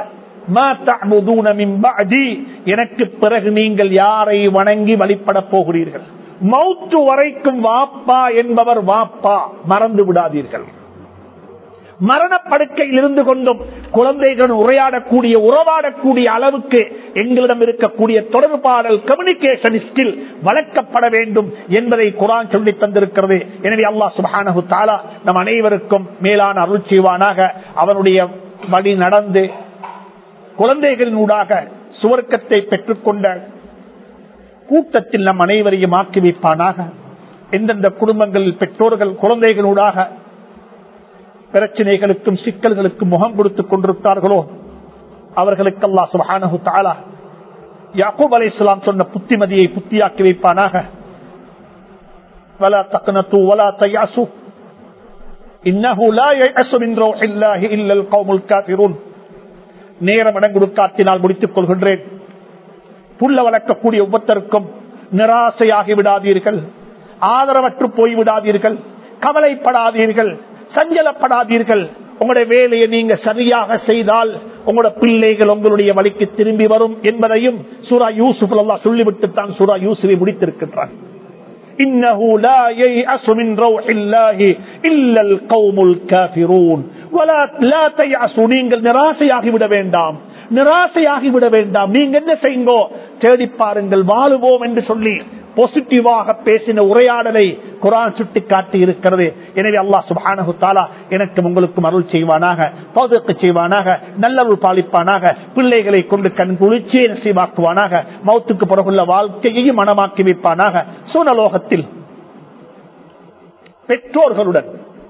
எனக்கு பிறகு நீங்கள் யாரை வணங்கி வழிபட போகிறீர்கள் மௌத்து வரைக்கும் வாப்பா என்பவர் வாப்பா மறந்து விடாதீர்கள் மரணப்படுக்கையில் இருந்து கொண்டும் குழந்தைகளுடன் உரையாடக்கூடிய உறவாடக்கூடிய அளவுக்கு எங்களிடம் இருக்கக்கூடிய தொடர்பாடல் கம்யூனிகேஷன் ஸ்கில் வளர்க்கப்பட வேண்டும் என்பதை குரான் சொல்லி தந்திருக்கிறது எனவே அல்லாஹ் சுபானு தாலா நம் அனைவருக்கும் மேலான அருள் செய்வானாக அவனுடைய வழி நடந்து குழந்தைகளினூடாக சுவர்க்கத்தை பெற்றுக்கொண்ட கூட்டத்தில் நம் அனைவரையும் ஆக்கி வைப்பானாக எந்தெந்த குடும்பங்களில் பெற்றோர்கள் குழந்தைகளூடாக பிரச்சனைகளுக்கும் சிக்கல்களுக்கும் முகம் கொடுத்துக் கொண்டிருக்கிறார்களோ அவர்களுக்கு அல்லா சுபானு தாலா யாக்கூப் அலை இஸ்லாம் சொன்ன புத்திமதியை புத்தியாக்கி வைப்பானாக வலா தக்கனத்து வலா தையாசு இன்னஹு லா யயஸு மின் ரௌஹில்லாஹி இல்லல் கௌமுல் காஃபிரூன் நேரம் இடம் கொடுக்காத்தினால் முடித்துக் கொள்கின்றேன் புள்ள வளர்க்கக்கூடிய ஒவ்வொருத்தருக்கும் நிராசையாகி விடாதீர்கள் ஆதரவற்று போய்விடாதீர்கள் கவலைப்படாதீர்கள் சஞ்சலப்படாதீர்கள் உங்களுடைய வேலையை நீங்க சரியாக செய்தால் உங்களோட பிள்ளைகள் உங்களுடைய வழிக்கு திரும்பி வரும் என்பதையும் சூரா யூசுப் அல்லா சொல்லிவிட்டு தான் சூரா யூசுவை முடித்திருக்கின்றான் إنه لا ييأس من روح الله إلا القوم الكافرون ولا لا تيأسوا நீங்கள் நிராசையாகி விட வேண்டாம் நிராசையாகி விட வேண்டாம் நீங்க என்ன செய்யுங்கோ தேடி பாருங்கள் வாழுவோம் என்று சொல்லி பாசிட்டிவாக பேசின உரையாடலை குரான் சுட்டி காட்டி இருக்கிறது எனவே அல்லாஹ் சுபானு தாலா எனக்கு உங்களுக்கும் அருள் செய்வானாக பௌதற்கு செய்வானாக நல்லருள் பாலிப்பானாக பிள்ளைகளை கொண்டு கண் குளிர்ச்சியை நசீவாக்குவானாக மௌத்துக்கு பிறகுள்ள வாழ்க்கையையும் மனமாக்கி வைப்பானாக சூனலோகத்தில் பெற்றோர்களுடன்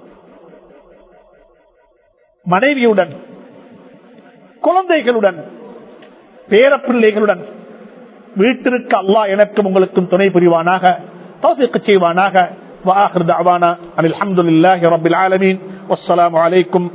மனைவியுடன் குழந்தைகளுடன் பேரப்பிள்ளைகளுடன் வீட்டிற்கு அல்லாஹ் எனக்கும் உங்களுக்கும் துணை புரிவானாக தௌசிக்கு செய்வானாக வாஹிர் தஅவானா அனில் அல்ஹம்துலில்லாஹி ரப்பில் ஆலமீன் வஸ்ஸலாமு அலைக்கும்